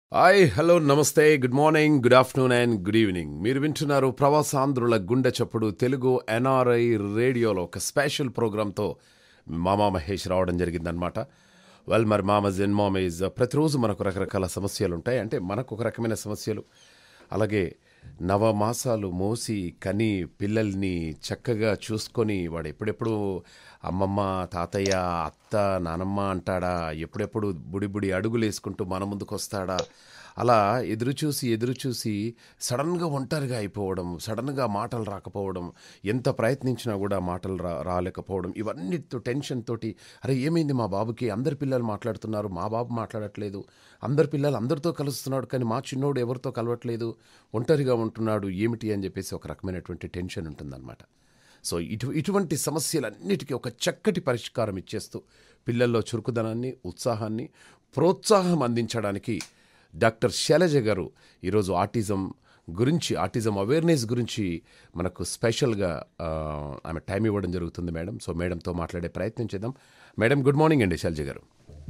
Hi hello నమస్తే good morning good afternoon and good evening మీరు వింటున్నారు ప్రవాసాంధ్రుల గుండె చప్పుడు తెలుగు ఎన్ఆర్ఐ రేడియోలో ఒక స్పెషల్ ప్రోగ్రాంతో మామా మహేష్ రావడం జరిగిందనమాట వెల్ మరి మామజ్ అండ్ మామేజ్ ప్రతిరోజు మనకు రకరకాల సమస్యలు ఉంటాయి అంటే మనకు ఒక రకమైన సమస్యలు అలాగే నవమాసాలు మోసి కని పిల్లల్ని చక్కగా చూసుకొని వాడు ఎప్పుడెప్పుడు అమ్మమ్మ తాతయ్య అత్త నానమ్మ అంటాడా ఎప్పుడెప్పుడు బుడి బుడి అడుగులు వేసుకుంటూ మన ముందుకు వస్తాడా అలా ఎదురు చూసి ఎదురు చూసి సడన్గా ఒంటరిగా అయిపోవడం సడన్గా మాటలు రాకపోవడం ఎంత ప్రయత్నించినా కూడా మాటలు రా రాలేకపోవడం ఇవన్నిటితో టెన్షన్ తోటి అరే ఏమైంది మా బాబుకి అందరి పిల్లలు మాట్లాడుతున్నారు మా బాబు మాట్లాడట్లేదు అందరి పిల్లలు అందరితో కలుస్తున్నాడు కానీ మా చిన్నోడు ఎవరితో కలవట్లేదు ఒంటరిగా ఉంటున్నాడు ఏమిటి అని చెప్పేసి ఒక రకమైనటువంటి టెన్షన్ ఉంటుందన్నమాట సో ఇటు ఇటువంటి సమస్యలన్నిటికీ ఒక చక్కటి పరిష్కారం ఇచ్చేస్తూ పిల్లల్లో చురుకుదనాన్ని ఉత్సాహాన్ని ప్రోత్సాహం అందించడానికి డాక్టర్ శైలజ గారు ఈరోజు ఆటిజం గురించి ఆటిజం అవేర్నెస్ గురించి మనకు స్పెషల్గా ఆ, ఆమె టైం ఇవ్వడం జరుగుతుంది మేడం సో మేడంతో మాట్లాడే ప్రయత్నం చేద్దాం మేడం గుడ్ మార్నింగ్ అండి శైలజ గారు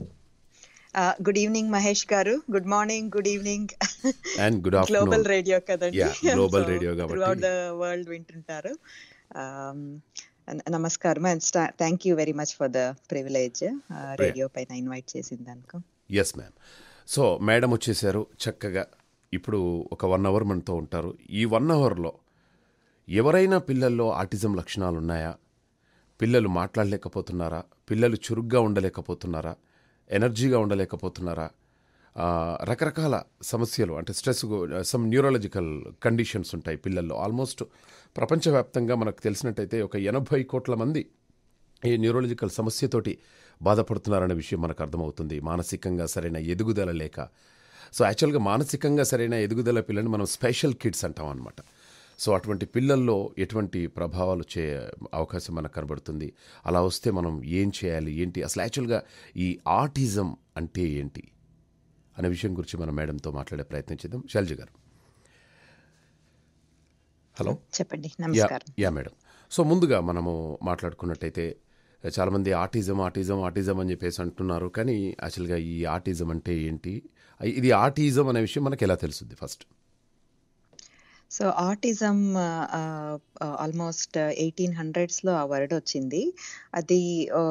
గుడ్ ఈవినింగ్ మహేష్ గారు good morning good evening and good global afternoon radio కదండి Yeah, global radio కాబట్టి. త్రూఅవుట్ ద వరల్డ్ వింటుంటారు Um, న- నమస్కారం and thank you very much for the privilege radio పైన ఇన్వైట్ చేసింది అనుకో ఎస్ మ్యామ్ సో మేడం వచ్చేసారు చక్కగా ఇప్పుడు ఒక వన్ అవర్ మనతో ఉంటారు ఈ వన్ అవర్లో ఎవరైనా పిల్లల్లో ఆటిజం లక్షణాలు ఉన్నాయా పిల్లలు మాట్లాడలేకపోతున్నారా పిల్లలు చురుగ్గా ఉండలేకపోతున్నారా ఎనర్జీగా ఉండలేకపోతున్నారా ఆ, రకరకాల సమస్యలు అంటే స్ట్రెస్ సమ్ న్యూరాలజికల్ కండిషన్స్ ఉంటాయి పిల్లల్లో ఆల్మోస్ట్ ప్రపంచవ్యాప్తంగా మనకు తెలిసినట్టయితే ఒక ఎనభై కోట్ల మంది ఈ న్యూరాలజికల్ సమస్యతోటి బాధపడుతున్నారనే విషయం మనకు అర్థమవుతుంది మానసికంగా సరైన ఎదుగుదల లేక సో యాక్చువల్గా మానసికంగా సరైన ఎదుగుదల పిల్లని మనం స్పెషల్ కిడ్స్ అంటాం అనమాట సో అటువంటి పిల్లల్లో ఎటువంటి ప్రభావాలు చే అవకాశం మనకు కనబడుతుంది అలా వస్తే మనం ఏం చేయాలి ఏంటి అసలు యాక్చువల్గా ఈ ఆటిజం అంటే ఏంటి అనే విషయం గురించి మనం మేడంతో మాట్లాడే ప్రయత్నం చేద్దాం శైలజ గారు హలో చెప్పండి యా నమస్కారం యా మేడం సో ముందుగా మనము మాట్లాడుకున్నట్టయితే చాలామంది ఆటిజం ఆటిజం ఆటిజం అని చెప్పేసి అంటున్నారు కానీ యాక్చువల్గా ఈ ఆటిజం అంటే ఏంటి ఇది ఆటిజం అనే విషయం మనకి ఎలా తెలుస్తుంది first so autism almost eighteen హండ్రెడ్స్లో ఆ వర్డ్ వచ్చింది అది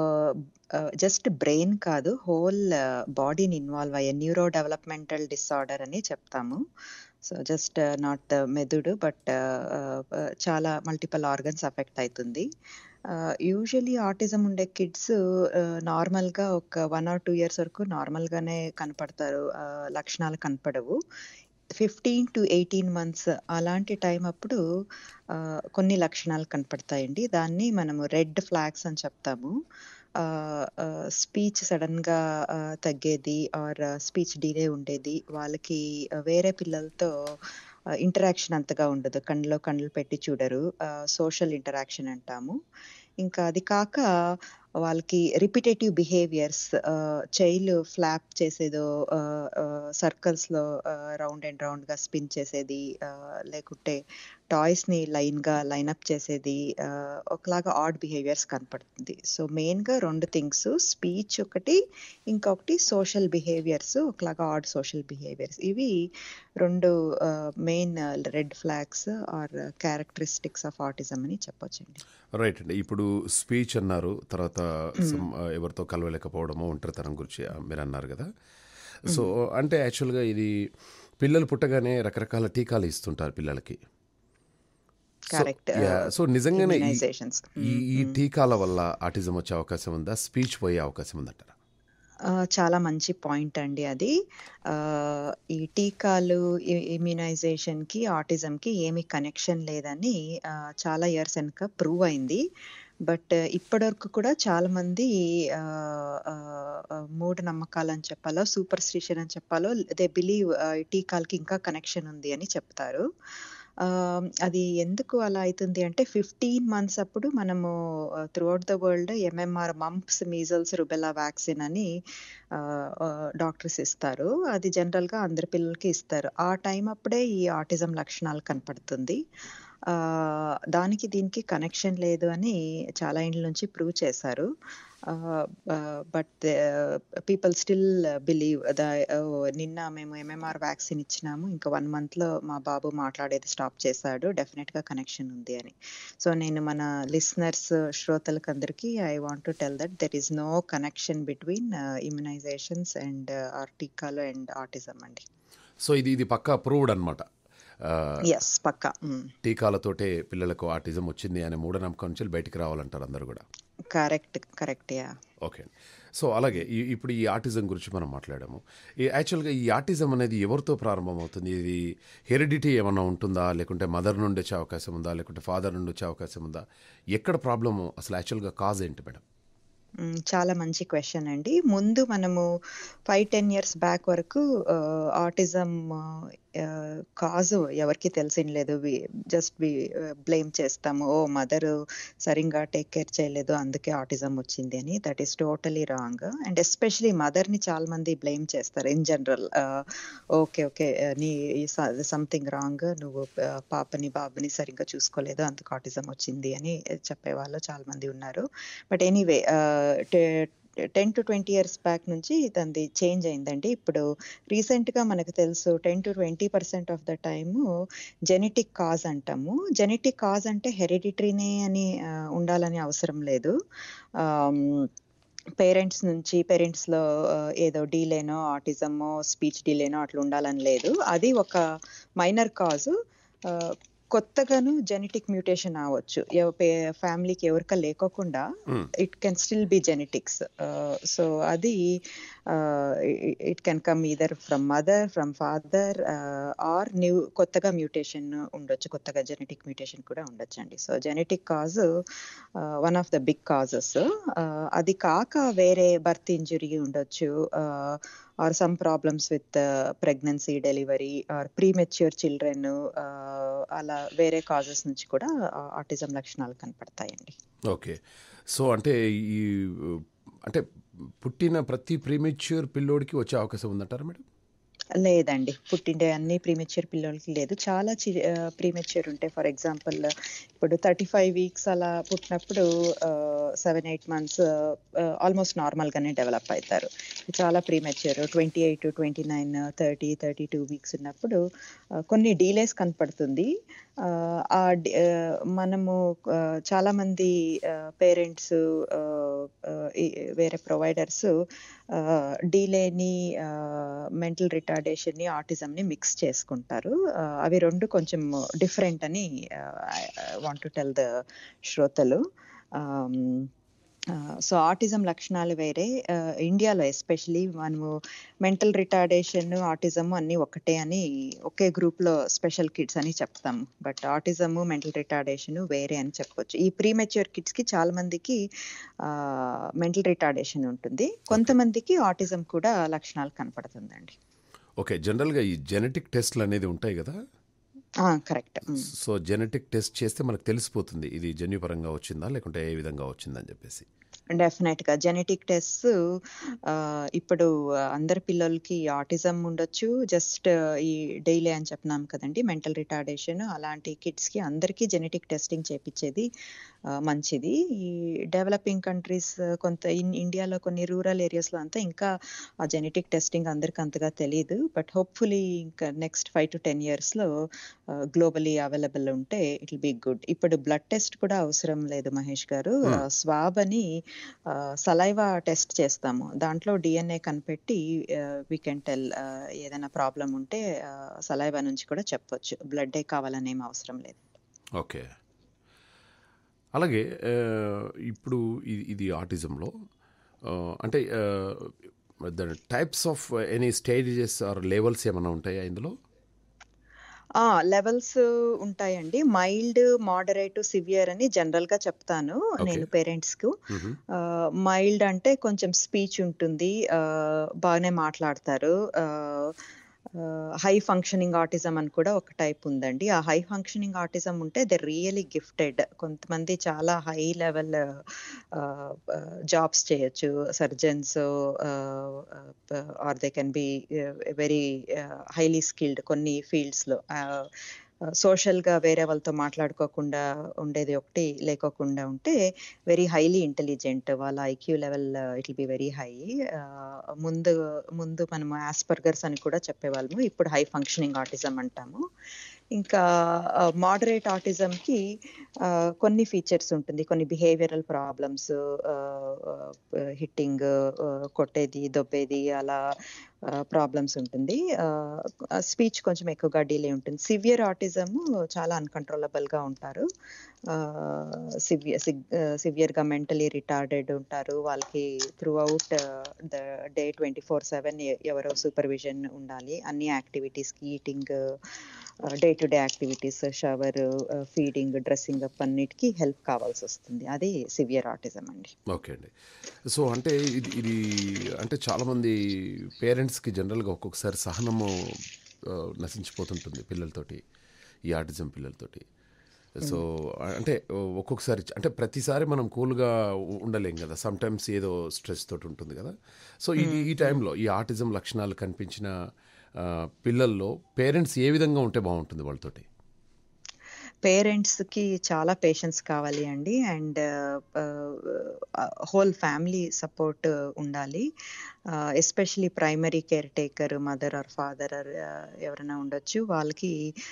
జస్ట్ బ్రెయిన్ కాదు హోల్ బాడీని ఇన్వాల్వ్ అయ్యే న్యూరో డెవలప్మెంటల్ డిసార్డర్ అని చెప్తాము సో జస్ట్ నాట్ మెదుడు బట్ చాలా మల్టిపల్ ఆర్గన్స్ అఫెక్ట్ అవుతుంది యూజువలీ ఆటిజం ఉండే కిడ్స్ నార్మల్గా ఒక వన్ ఆర్ టూ ఇయర్స్ వరకు నార్మల్గానే కనపడతారు ఆ, లక్షణాలు కనపడవు ఫిఫ్టీన్ టు ఎయిటీన్ మంత్స్ అలాంటి టైం అప్పుడు ఆ, కొన్ని లక్షణాలు కనపడతాయండి దాన్ని మనము రెడ్ ఫ్లాగ్స్ అని చెప్తాము స్పీచ్ సడన్గా తగ్గేది ఆర్ స్పీచ్ డిలే ఉండేది వాళ్ళకి ఆ, వేరే పిల్లలతో ఇంటరాక్షన్ అంతగా ఉండదు కళ్ళలో కళ్ళు పెట్టి చూడరు సోషల్ ఇంటరాక్షన్ అంటాము ఇంకా అది కాక వాళ్ళకి రిపిటేటివ్ బిహేవియర్స్ చైల్డ్ ఫ్లాప్ చేసేదో సర్కిల్స్లో రౌండ్ అండ్ రౌండ్గా స్పిన్ చేసేది ఆ, లేకుంటే టాయ్స్ని లైన్గా లైనప్ చేసేది ఆ, ఒకలాగా ఆడ్ బిహేవియర్స్ కనపడుతుంది సో మెయిన్గా రెండు థింగ్స్ స్పీచ్ ఒకటి ఇంకొకటి సోషల్ బిహేవియర్స్ ఒకలాగా ఆడ్ సోషల్ బిహేవియర్స్ ఇవి రెండు main red flags are characteristics of autism అని చెప్పొచ్చండి రైట్ అండి ఇప్పుడు స్పీచ్ అన్నారు తర్వాత some, ఆ, ఎవరితో కలవలేకపోవడము ఒంటరితనం గురించి ఆ, మీరు అన్నారు కదా సో అంటే యాక్చువల్గా ఇది పిల్లలు పుట్టగానే రకరకాల టీకాలు ఇస్తుంటారు పిల్లలకి సో కరెక్ట్ యా సో నిజంగానే ఈ ఇమ్యునైజేషన్స్ ఈ ఈ టీకాల వల్ల ఆటిజం వచ్చే అవకాశం ఉందా స్పీచ్ పోయే అవకాశం ఉందంటారా చాలా మంచి పాయింట్ అండి అది ఆ, ఈ టీకాలు ఇమ్యునైజేషన్ కి ఆటిజం కి ఏమి కనెక్షన్ లేదని ఆ, చాలా ఇయర్స్ వెనక ప్రూవ్ అయింది బట్ ఇప్పటివరకు కూడా చాలా మంది ఆ, ఆ, ఆ, మూఢనమ్మకాలు అని చెప్పాలో సూపర్ స్టిషన్ అని చెప్పాలో దే బిలీవ్ టీకాలకి ఇంకా కనెక్షన్ ఉంది అని చెప్తారు ఆ, అది ఎందుకు అలా అవుతుంది అంటే ఫిఫ్టీన్ మంత్స్ అప్పుడు మనము throughout the world MMR mumps measles rubella vaccine అని డాక్టర్స్ ఇస్తారు అది జనరల్గా అందరి పిల్లలకి ఇస్తారు ఆ టైం అప్పుడే ఈ ఆటిజం లక్షణాలు కనపడుతుంది ఆ, దానికి దీనికి కనెక్షన్ లేదు అని చాలా ఇండ్ల నుంచి ప్రూవ్ చేశారు but people still believe the నిన్న మేము ఎంఎంఆర్ వ్యాక్సిన్ ఇచ్చినాము ఇంకా వన్ మంత్లో మా బాబు మాట్లాడేది స్టాప్ చేశాడు డెఫినెట్గా కనెక్షన్ ఉంది అని సో నేను మన లిసనర్స్ శ్రోతలకు అందరికీ I want to tell that there is no connection between immunisations and or టీకాలు అండ్ ఆటిజం అండి సో ఇది ఇది పక్కా అప్రూవ్డ్ అనమాట ఎస్ పక్కా టీకాలతోటే పిల్లలకు ఆటిజం వచ్చింది అనే మూఢనమ్మకం నుంచి బయటికి రావాలంటారు అందరూ కూడా correct correct yeah okay so అలాగే ఈ ఇప్పుడు ఈ ఆటిజం గురించి మనం మాట్లాడాము ఈ యాక్చువల్గా ఈ ఆటిజం అనేది ఎవరితో ప్రారంభమవుతుంది ఇది హెరిడిటీ ఏమన్నా ఉంటుందా లేకుంటే మదర్ నుండి వచ్చే అవకాశం ఉందా లేకుంటే ఫాదర్ నుండి వచ్చే అవకాశం ఉందా ఎక్కడ ప్రాబ్లము అసలు యాక్చువల్గా కాజ్ ఏంటి మేడం చాలా మంచి క్వశ్చన్ అండి ముందు మనము ఫైవ్ టెన్ ఇయర్స్ బ్యాక్ వరకు ఆటిజం కాజ్ ఎవరికి తెలిసినలేదు జస్ట్ వి బ్లేమ్ చేస్తాము ఓ మదర్ సరిగ్గా టేక్ కేర్ చేయలేదు అందుకే ఆటిజం వచ్చింది అని that is totally wrong and especially మదర్ని చాలా మంది బ్లేమ్ చేస్తారు ఇన్ జనరల్ ఓకే ఓకే నీ సంథింగ్ రాంగ్ నువ్వు పాపని బాబుని సరిగ్గా చూసుకోలేదు అందుకు ఆటిజం వచ్చింది అని చెప్పేవాళ్ళు చాలా మంది ఉన్నారు but anyway ten to twenty years back నుంచి దాన్ని చేంజ్ అయిందండి ఇప్పుడు రీసెంట్గా మనకు తెలుసు ten to twenty percent of the time genetic cause అంటాము జెనెటిక్ కాజ్ అంటే హెరిడిటరీనే అని ఉండాలని అవసరం లేదు పేరెంట్స్ నుంచి పేరెంట్స్లో ఏదో డీలేనో ఆటిజమో స్పీచ్ డీలేనో అట్లా ఉండాలని లేదు అది ఒక మైనర్ కాజు కొత్తగాను జెనెటిక్ మ్యూటేషన్ అవ్వచ్చు ఫ్యామిలీకి ఎవరిక లేకోకుండా it can still be genetics so అది it can come either from mother from father or new కొత్తగా మ్యూటేషన్ ఉండొచ్చు కొత్తగా జెనెటిక్ మ్యూటేషన్ కూడా ఉండొచ్చు అండి so genetic cause one of the big causes అది కాక వేరే బర్త్ ఇంజురీ ఉండొచ్చు or some problems with pregnancy delivery or premature children అలా వేరే కాజెస్ నుంచి కూడా ఆటిజం లక్షణాలు కనపడతాయండి ఓకే సో అంటే ఈ అంటే పుట్టిన ప్రతి ప్రీమెచ్యూర్ పిల్లోడికి వచ్చే అవకాశం ఉందంటారా మేడం లేదండి పుట్టిండే అన్ని ప్రీమెచ్యూర్ పిల్లలకి లేదు చాలా చి ప్రీమెచ్యూర్ ఉంటాయి ఫర్ ఎగ్జాంపుల్ ఇప్పుడు థర్టీ ఫైవ్ వీక్స్ అలా పుట్టినప్పుడు సెవెన్ ఎయిట్ మంత్స్ ఆల్మోస్ట్ నార్మల్గానే డెవలప్ అవుతారు చాలా premature twenty eight twenty nine thirty thirty two weeks ఉన్నప్పుడు కొన్ని డీలేస్ కనపడుతుంది ఆ మనము చాలామంది పేరెంట్స్ వేరే ప్రొవైడర్స్ డీలేని మెంటల్ రిటార్డేషన్ని ఆటిజంని మిక్స్ చేసుకుంటారు అవి రెండు కొంచెం డిఫరెంట్ అని వాంట్ టు టెల్ ద శ్రోతలు సో ఆటిజం లక్షణాలు వేరే ఇండియాలో ఎస్పెషలీ మనము మెంటల్ రిటార్డేషన్ ఆటిజం అన్నీ ఒకటే అని ఒకే గ్రూప్లో స్పెషల్ కిడ్స్ అని చెప్తాము బట్ ఆటిజము మెంటల్ రిటార్డేషన్ వేరే అని చెప్పొచ్చు ఈ ప్రీమెచ్యూర్ కిడ్స్కి చాలా మందికి మెంటల్ రిటార్డేషన్ ఉంటుంది కొంతమందికి ఆటిజం కూడా లక్షణాలు కనపడుతుందండి ఓకే జనరల్గా ఈ జెనెటిక్ టెస్ట్లు అనేది ఉంటాయి కదా కరెక్ట్ సో జెనెటిక్ టెస్ట్ చేస్తే మనకు తెలిసిపోతుంది ఇది జన్యుపరంగా వచ్చిందా లేకుంటే ఏ విధంగా వచ్చిందని చెప్పేసి డెఫినెట్ గా జెనెటిక్ టెస్ట్ ఇప్పుడు అందరి పిల్లలకి ఆటిజం ఉండొచ్చు జస్ట్ ఈ డైలీ అని చెప్పినాం కదండి మెంటల్ రిటార్డేషన్ అలాంటి కిడ్స్ కి అందరికీ జెనెటిక్ టెస్టింగ్ చేపించేది మంచిది ఈ డెవలపింగ్ కంట్రీస్ కొంత ఇన్ ఇండియాలో కొన్ని రూరల్ ఏరియాస్లో అంతా ఇంకా ఆ జెనెటిక్ టెస్టింగ్ అందరికి అంతగా తెలియదు బట్ హోప్ఫుల్లీ ఇంకా నెక్స్ట్ ఫైవ్ టు టెన్ ఇయర్స్లో గ్లోబలీ అవైలబుల్ ఉంటే ఇట్ విల్ బి గుడ్ ఇప్పుడు బ్లడ్ టెస్ట్ కూడా అవసరం లేదు మహేష్ గారు స్వాబ్ అని సలైవా టెస్ట్ చేస్తాము దాంట్లో డిఎన్ఏ కనిపెట్టి వీ కెన్ టెల్ ఏదైనా ప్రాబ్లం ఉంటే సలైవా నుంచి కూడా చెప్పొచ్చు బ్లడ్డే కావాలని ఏం అవసరం లేదు ఓకే అలాగే ఇప్పుడు ఇది ఆటిజంలో అంటే the types of any stages or levels ఏమైనా ఉంటాయా ఇందులో లెవెల్స్ ఉంటాయండి మైల్డ్ మోడరేట్ సివియర్ అని జనరల్ గా చెప్తాను నేను పేరెంట్స్ కు మైల్డ్ అంటే కొంచెం స్పీచ్ ఉంటుంది బాగానే మాట్లాడతారు హై ఫంక్షనింగ్ ఆటిజం అని కూడా ఒక టైప్ ఉందండి ఆ హై ఫంక్షనింగ్ ఆటిజం ఉంటే దే రియలీ గిఫ్టెడ్ కొంతమంది చాలా హై లెవెల్ జాబ్స్ చేయొచ్చు surgeons or they can be very highly skilled కొన్ని ఫీల్డ్స్లో సోషల్‌గా వేరే వాళ్ళతో మాట్లాడుకోకుండా ఉండేది ఒకటి లేకోకుండా ఉంటే వెరీ హైలీ ఇంటెలిజెంట్. వాళ్ళ IQ level it will be very high. Ah, ముందు ముందు మనము ఆస్పర్గర్స్ అని కూడా చెప్పేవాళ్ళము. ఇప్పుడు హై ఫంక్షనింగ్ ఆటిజం అంటాము. ఇంకా ఆహ్, మోడరేట్ ఆటిజంకి ఆహ్, కొన్ని ఫీచర్స్ ఉంటుంది. కొన్ని బిహేవియరల్ ప్రాబ్లమ్స్ ఆహ్, ఆహ్, హిట్టింగ్ ఆహ్, కొట్టేది, దొబ్బేది అలా ఆహ్, ప్రాబ్లమ్స్ ఉంటుంది. ఆహ్, స్పీచ్ కొంచెం ఎక్కువగా డిలే ఉంటుంది. సివియర్ ఆటిజము చాలా అన్‌కంట్రోలబుల్‌గా ఉంటారు. ఆహ్, సివియ సిగ్ ఆహ్, సివియర్‌గా మెంటల్లీ రిటార్డెడ్ ఉంటారు. వాళ్ళకి throughout the day 24/7 a ఎవరో సూపర్విజన్ ఉండాలి. అన్ని యాక్టివిటీస్‌కి eating ah, day to day activities shower, ah, feeding, dressing up అన్నిటికి హెల్ప్ కావాల్సొస్తుంది. అది సివియర్ ఆటిజం అండి. ఓకే అండి. సో, అంటే ఇది ఇది అంటే చాలామంది పేరెంట్స్‌కి జనరల్‌గా ఒక్కొక్కసారి సహనము ఆహ్, నశించిపోతుంటుంది పిల్లలతోటి. ఈ ఆటిజం పిల్లలతోటి. సో, అంటే ఒక్కొక్కసారి అంటే ప్రతిసారి మనం కూల్‌గా ఉ ఉండలేం గదా! సమ్‌టైమ్స్ ఏదో స్ట్రెస్ తోటి ఉంటుంది గదా! సో, ఇది హ్మ్. ఈ టైంలో ఈ ఆటిజం లక్షణాలు కనిపించిన ఆహ్, పిల్లల్లో పేరెంట్స్ ఏ విధంగా ఉంటే బావుంటుంది వాళ్ళతోటి? పేరెంట్స్‌కి చాలా పేషెన్స్ కావాలి అండి. అండ్ ఆహ్, హోల్ ఫ్యామిలీ సపోర్ట్ ఉండాలి. Ah, especially primary care taker mother or father or ఎవరైనా ఉండొచ్చు. వాళ్ళకి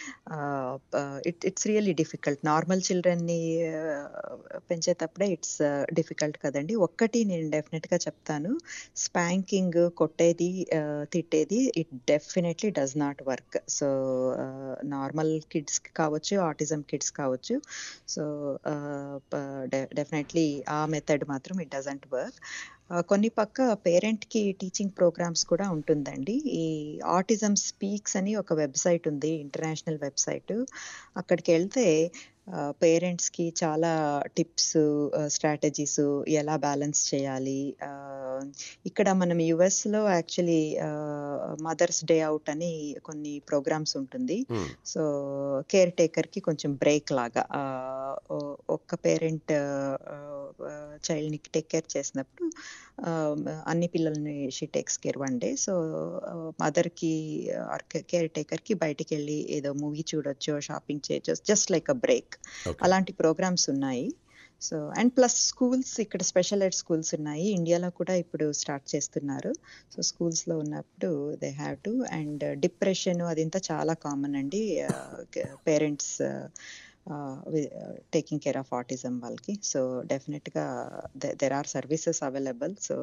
ఆహ్, ప it it's really difficult. Normal చిల్డ్రన్‌ని ఆహ్, పెంచేటప్పుడే ఇట్స్ డిఫికల్ట్ కదండీ. ఒక్కటి నేను డెఫినిట్‌గా చెప్తాను. స్పాంకింగ్ కొట్టేది ఆహ్, తిట్టేది it definitely does not work. So, ah, normal కిడ్స్‌కి కావచ్చు, ఆటిజం కిడ్స్ కావచ్చు. సో, ఆహ్, ప డె డెఫినైట్‌లీ ఆ మెథడ్ మాత్రం ఇట్ డజంట్ వర్క్. ఆహ్, కొన్ని పక్క పేరెంట్‌కి టీచింగ్ ప్రోగ్రామ్స్ కూడా ఉంటుందండి. ఈ ఆటిజం స్పీక్స్ అని ఒక వెబ్‌సైట్ ఉంది. International website. అక్కడికెళ్తే ఆహ్, పేరెంట్స్‌కి చాలా టిప్స్, ఆహ్, స్ట్రాటజీస్ ఎలా బ్యాలెన్స్ చేయాలి. ఆహ్, ఇక్కడ మనం యూఎస్‌లో యాక్చువల్లీ ఆహ్, మదర్స్ డే ఔట్ అని కొన్ని ప్రోగ్రామ్స్ ఉంటుంది. హ్మ్. సో, కేర్ టేకర్‌కి కొంచెం బ్రేక్ లాగా ఆహ్, ఒ ఒక్క పేరెంట్ ఆహ్, ఆహ్, చైల్డ్‌ని టేక్ కేర్ చేసినప్పుడు ఆహ్, అన్ని పిల్లల్ని she takes care one day. So, మదర్‌కి ఆర్ కేర్ టేకర్‌కి బయటికెళ్ళి ఏదో మూవీ చూడొచ్చు, షాపింగ్ చేయొచ్చు. Just like a break. Okay. అలాంటి ప్రోగ్రామ్స్ ఉన్నాయి. సో, అండ్ ప్లస్ స్కూల్స్ ఇక్కడ స్పెషల్ ఎడ్ స్కూల్స్ ఉన్నాయి. ఇండియాలో కూడా ఇప్పుడు స్టార్ట్ చేస్తున్నారు. సో, స్కూల్స్‌లో ఉన్నప్పుడు they have to and depression అదంతా చాలా కామన్ అండి. ఆహ్, క parents ah, we taking care of autism వాళ్ళకి. సో, డెఫినిట్‌గా the there are services available. So,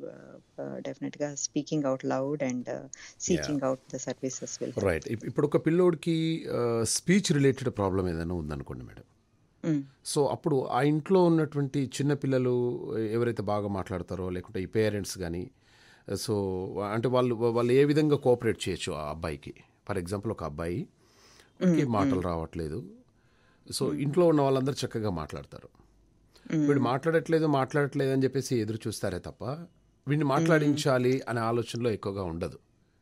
ah, డెఫినిట్‌గా speaking out loud and yeah! Seeking out the services will help. Right. ఇప్ ఇప్పుడు ఒక పిల్లోడికి ఆహ్, స్పీచ్ రిలేటెడ్ ప్రాబ్లమ్ ఏదైనా ఉందనుకోండి మేడం. హ్మ్. సో, అప్పుడు ఆ ఇంట్లో ఉన్నటువంటి చిన్న పిల్లలు ఎవరైతే బాగా మాట్లాడతారో లేకుంటే ఈ పేరెంట్స్ గాని, సో, అంటే వాళ్ళు వాళ్ళు ఏ విధంగా కోఆపరేట్ చేయొచ్చు ఆ అబ్బాయికి? ఫర్ ఎగ్జాంపుల్ ఒక అబ్బాయి హ్మ్. వాడికి హ్మ్. మాటలు రావట్లేదు. సో, హ్మ్. ఇంట్లో ఉన్న వాళ్ళందరూ చక్కగా మాట్లాడతారు. వీడు హ్మ్. మాట్లాడట్లేదు, మాట్లాడట్లేదు అని చెప్పేసి ఎదురు చూస్తారే తప్ప, వీడిని హ్మ్. మాట్లాడించాలి అనే ఆలోచనలో ఎక్కువగా ఉండదు.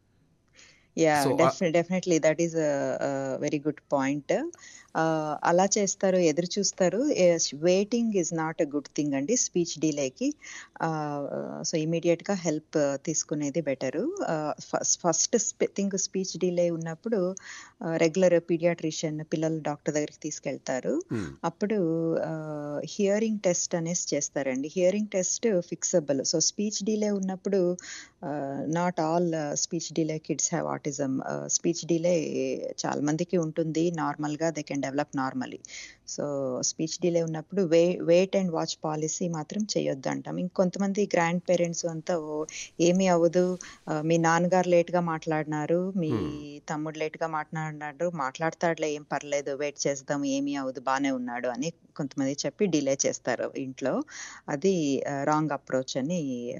యాహ్! సో, ఆహ్ డెఫ్ డెఫినెట్‌లీ దట్ ఈస్ ఆహ్, ఆహ్, వెరీ గుడ్ పాయింట్. ఆహ్, అలా చేస్తారు, ఎదురు చూస్తారు. As waiting is not a good thing అండి స్పీచ్ డిలేకి. ఆహ్, సో, ఇమ్మీడియేట్‌గా హెల్ప్ తీసుకునేది better. Ah, first first speech thing speech delay ఉన్నప్పుడు ఆహ్, రెగ్యులర్ పీడియాట్రిషియన్ పిల్లల డాక్టర్ దగ్గరికి తీసుకెళ్తారు. హ్మ్. అప్పుడు ఆహ్, హియరింగ్ టెస్ట్ అనేసి చేస్తారండి. Hearing test fixable. So, speech delay ఉన్నప్పుడు ah, not all speech delay kids have autism. Ah, speech delay చాలా మందికి ఉంటుంది. నార్మల్‌గా they can develop normally. So, speech delay ఉన్నప్పుడు we wait and watch policy మాత్రం చేయొద్దంటాం. ఇంకొంతమంది గ్రాండ్ పేరెంట్స్ అంతా ఓహ్! ఏమీ అవ్వదు. ఆహ్, మీ నాన్నగారు లేట్‌గా మాట్లాడినారు. మీ హ్మ్. తమ్ముడు లేట్‌గా మాట్లాడినాడు. మాట్లాడతాడులే ఏం పర్లేదు. వెయిట్ చేద్దాం. ఏమీ అవ్వదు. బానే ఉన్నాడు అని కొంతమంది చెప్పి డిలే చేస్తారు ఇంట్లో. అది ఆహ్, రాంగ్ అప్రోచ్ అని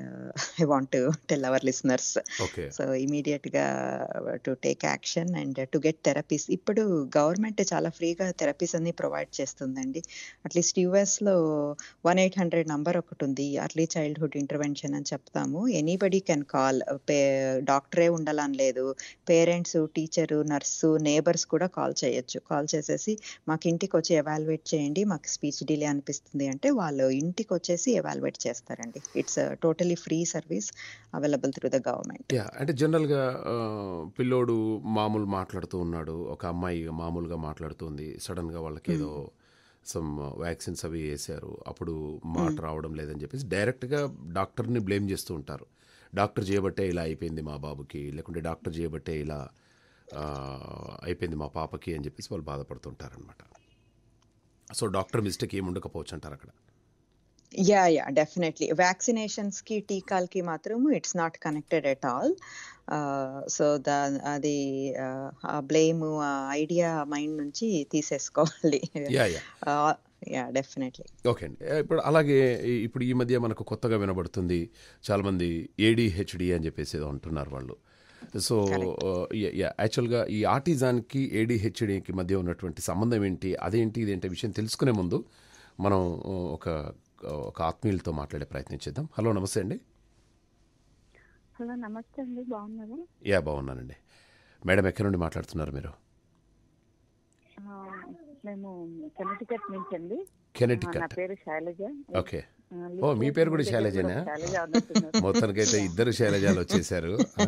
I want to tell our listeners. Okay. So, ఇమ్మీడియేట్‌గా to take action and to get therapies. ఇప్పుడు గవర్నమెంట్ చాలా ఫ్రీగా థెరపీస్ అన్నీ ప్రొవైడ్ చేస్తుందండి. అట్‌లీస్ట్ యూఎస్‌లో 1800 నంబర్ ఒకటుంది. అర్లీ చైల్డ్‌హుడ్ ఇంటర్వెన్షన్ అని చెప్తాము. Anybody can call. పే డాక్టరే ఉండాలని లేదు. పేరెంట్స్, టీచరు, నర్సు, నేబర్స్ కూడా కాల్ చేయొచ్చు. కాల్ చేసేసి మాకు ఇంటికొచ్చి ఎవాల్యుయేట్ చేయండి. మాకు మాకు స్పీచ్ డిలే అనిపిస్తుంది అంటే వాళ్ళు ఇంటికి వచ్చేసి ఎవాల్యుయేట్ చేస్తారండి it's totally free service available through the government yeah అంటే జనరల్గా ఆ, పిల్లోడు మామూలు మాట్లాడుతూ ఉన్నాడు ఒక అమ్మాయి మామూలుగా మాట్లాడుతుంది సడన్గా వాళ్ళకి ఏదో సమ్ వ్యాక్సిన్స్ అవి వేసారు అప్పుడు మాట రావడం లేదని చెప్పేసి డైరెక్ట్గా డాక్టర్ని బ్లేమ్ చేస్తూ ఉంటారు డాక్టర్ చేయబట్టే ఇలా అయిపోయింది మా బాబుకి లేకుంటే డాక్టర్ చేయబట్టే ఇలా ఆ, అయిపోయింది మా పాపకి అని చెప్పేసి వాళ్ళు బాధపడుతుంటారనమాట సో డాక్టర్ మిస్టేక్ ఏమి ఉండకపోవచ్చు అంటారు అక్కడ యా యా డెఫినెట్లీ వ్యాక్సినేషన్స్ కి టీకాలకి మాత్రం it's not connected at all so దా అది uh, ఆ బ్లేమ్ ఆ ఐడియా మైండ్ నుంచి తీసేసుకోవాలి yeah yeah yeah definitely okay అండి ఏ, ఇప్పుడు అలాగే ఈ- ఇప్పుడు ఈ మధ్య మనకు కొత్తగా వినబడుతుంది చాలామంది ఏడిహెచ్డి అని చెప్పేసి ఏదో అంటున్నారు వాళ్ళు సో యాక్చువల్గా ఈ ఆర్టిజాన్కి ఏడిహెచ్డికి మధ్య ఉన్నటువంటి సంబంధం ఏంటి అదేంటి ఇదేంటి విషయం తెలుసుకునే ముందు మనం ఆ, ఒక ఒక ఆత్మీయులతో మాట్లాడే ప్రయత్నం చేద్దాం హలో నమస్తే అండి హలో నమస్తే అండి బాగున్నారా యా బాగున్నానండి మేడం ఎక్కడి నుండి మాట్లాడుతున్నారు మీరు ఆ, మేము కెనటికట్ నుంచి అండి ఆ, నా కెనెటికట్ పేరు శైలజ ఓకే ఆ, ఓ మీ పేరు కూడా దగ్గర శైలజనా శైలజ అన్నట్టున్నారు. మొత్తానికైతే ఇద్దరు శైలజాలు వచ్చేసారు ఆ?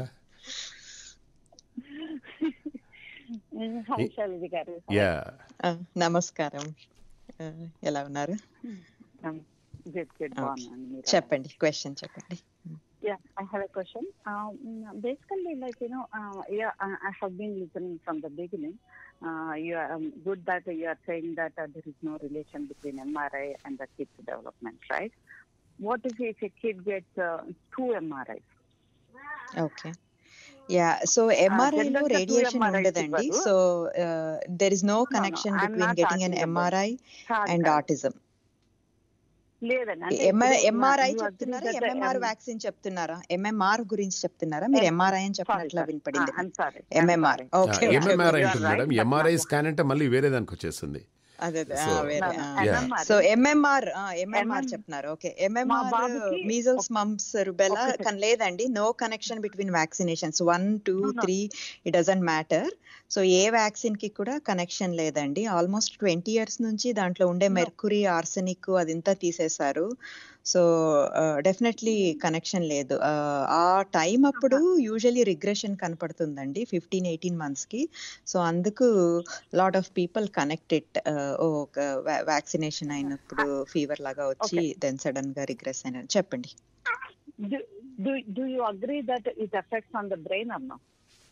హాయ్ శైలజ గారు యా నమస్కారం Uh, ఎలా ఉన్నారు గుడ్ గుడ్ బాగున్నాను మీరు చెప్పండి క్వశ్చన్ చెప్పండి Yeah, I have a question. Uh, mm, basically, like you know, uh, yeah, I, I have been listening from the beginning. Uh, you are um, good that you are saying that uh, there is no relation between MRI and the kid's development, right? What if if a kid gets uh, two MRIs? Okay yeah so MRI లో general గా two radiation MRIs ఉండదండి ఇవ్వరు. So there is no connection I'm between not getting an talking about- MRI కాదు, and కాదు. Autism లేదండి అంటే ఇప్పుడు MRI you agree చెప్తున్నారా that the MMR M- vaccine చెప్తున్నారా ఎంఎంఆర్ గురించి చెప్తున్నారా మీరు ఎంఆర్ఐ అని Sorry, చెప్పినట్లా sorry. వినపడింది Ah, I'm sorry. I'm MMR sorry. Okay MMR You are అంటుంది right, madam but MRI not- scan అంటే మళ్ళీ వేరే దానికి వచ్చేస్తుంది అదే అదే So- ఆ, వేరే No, no, Yeah. MMR. So MMR MMR MM చెప్తున్నారు ఓకే ఎంఎంఆర్ బాబుకి మీజల్స్ మమ్స్ రుబెలా ఒక కానీ లేదండి no connection between vaccinations one two No, no. Three it doesn't matter so a vaccine కి కూడా కనెక్షన్ లేదండి ఆల్మోస్ట్ ట్వంటీ ఇయర్స్ నుంచి దాంట్లో ఉండే No. మెర్కురీ ఆర్సెనిక్ అదంతా తీసేశారు సో డెఫినెట్లీ కనెక్షన్ లేదు Uh, ఆ టైం అప్పుడు యూజువలీ రిగ్రెషన్ కనపడుతుందండి ఫిఫ్టీన్ ఎయిటీన్ మంత్స్ కి సో అందుకు లాట్ ఆఫ్ పీపుల్ కనెక్టెడ్ ఒక వ్యాక్సినేషన్ అయినప్పుడు ఫీవర్ లాగా వచ్చి Okay. దెన్ సడన్ గా రిగ్రెస్ అయిన చెప్పండి Do, do, do you agree that it affects on the brain or no?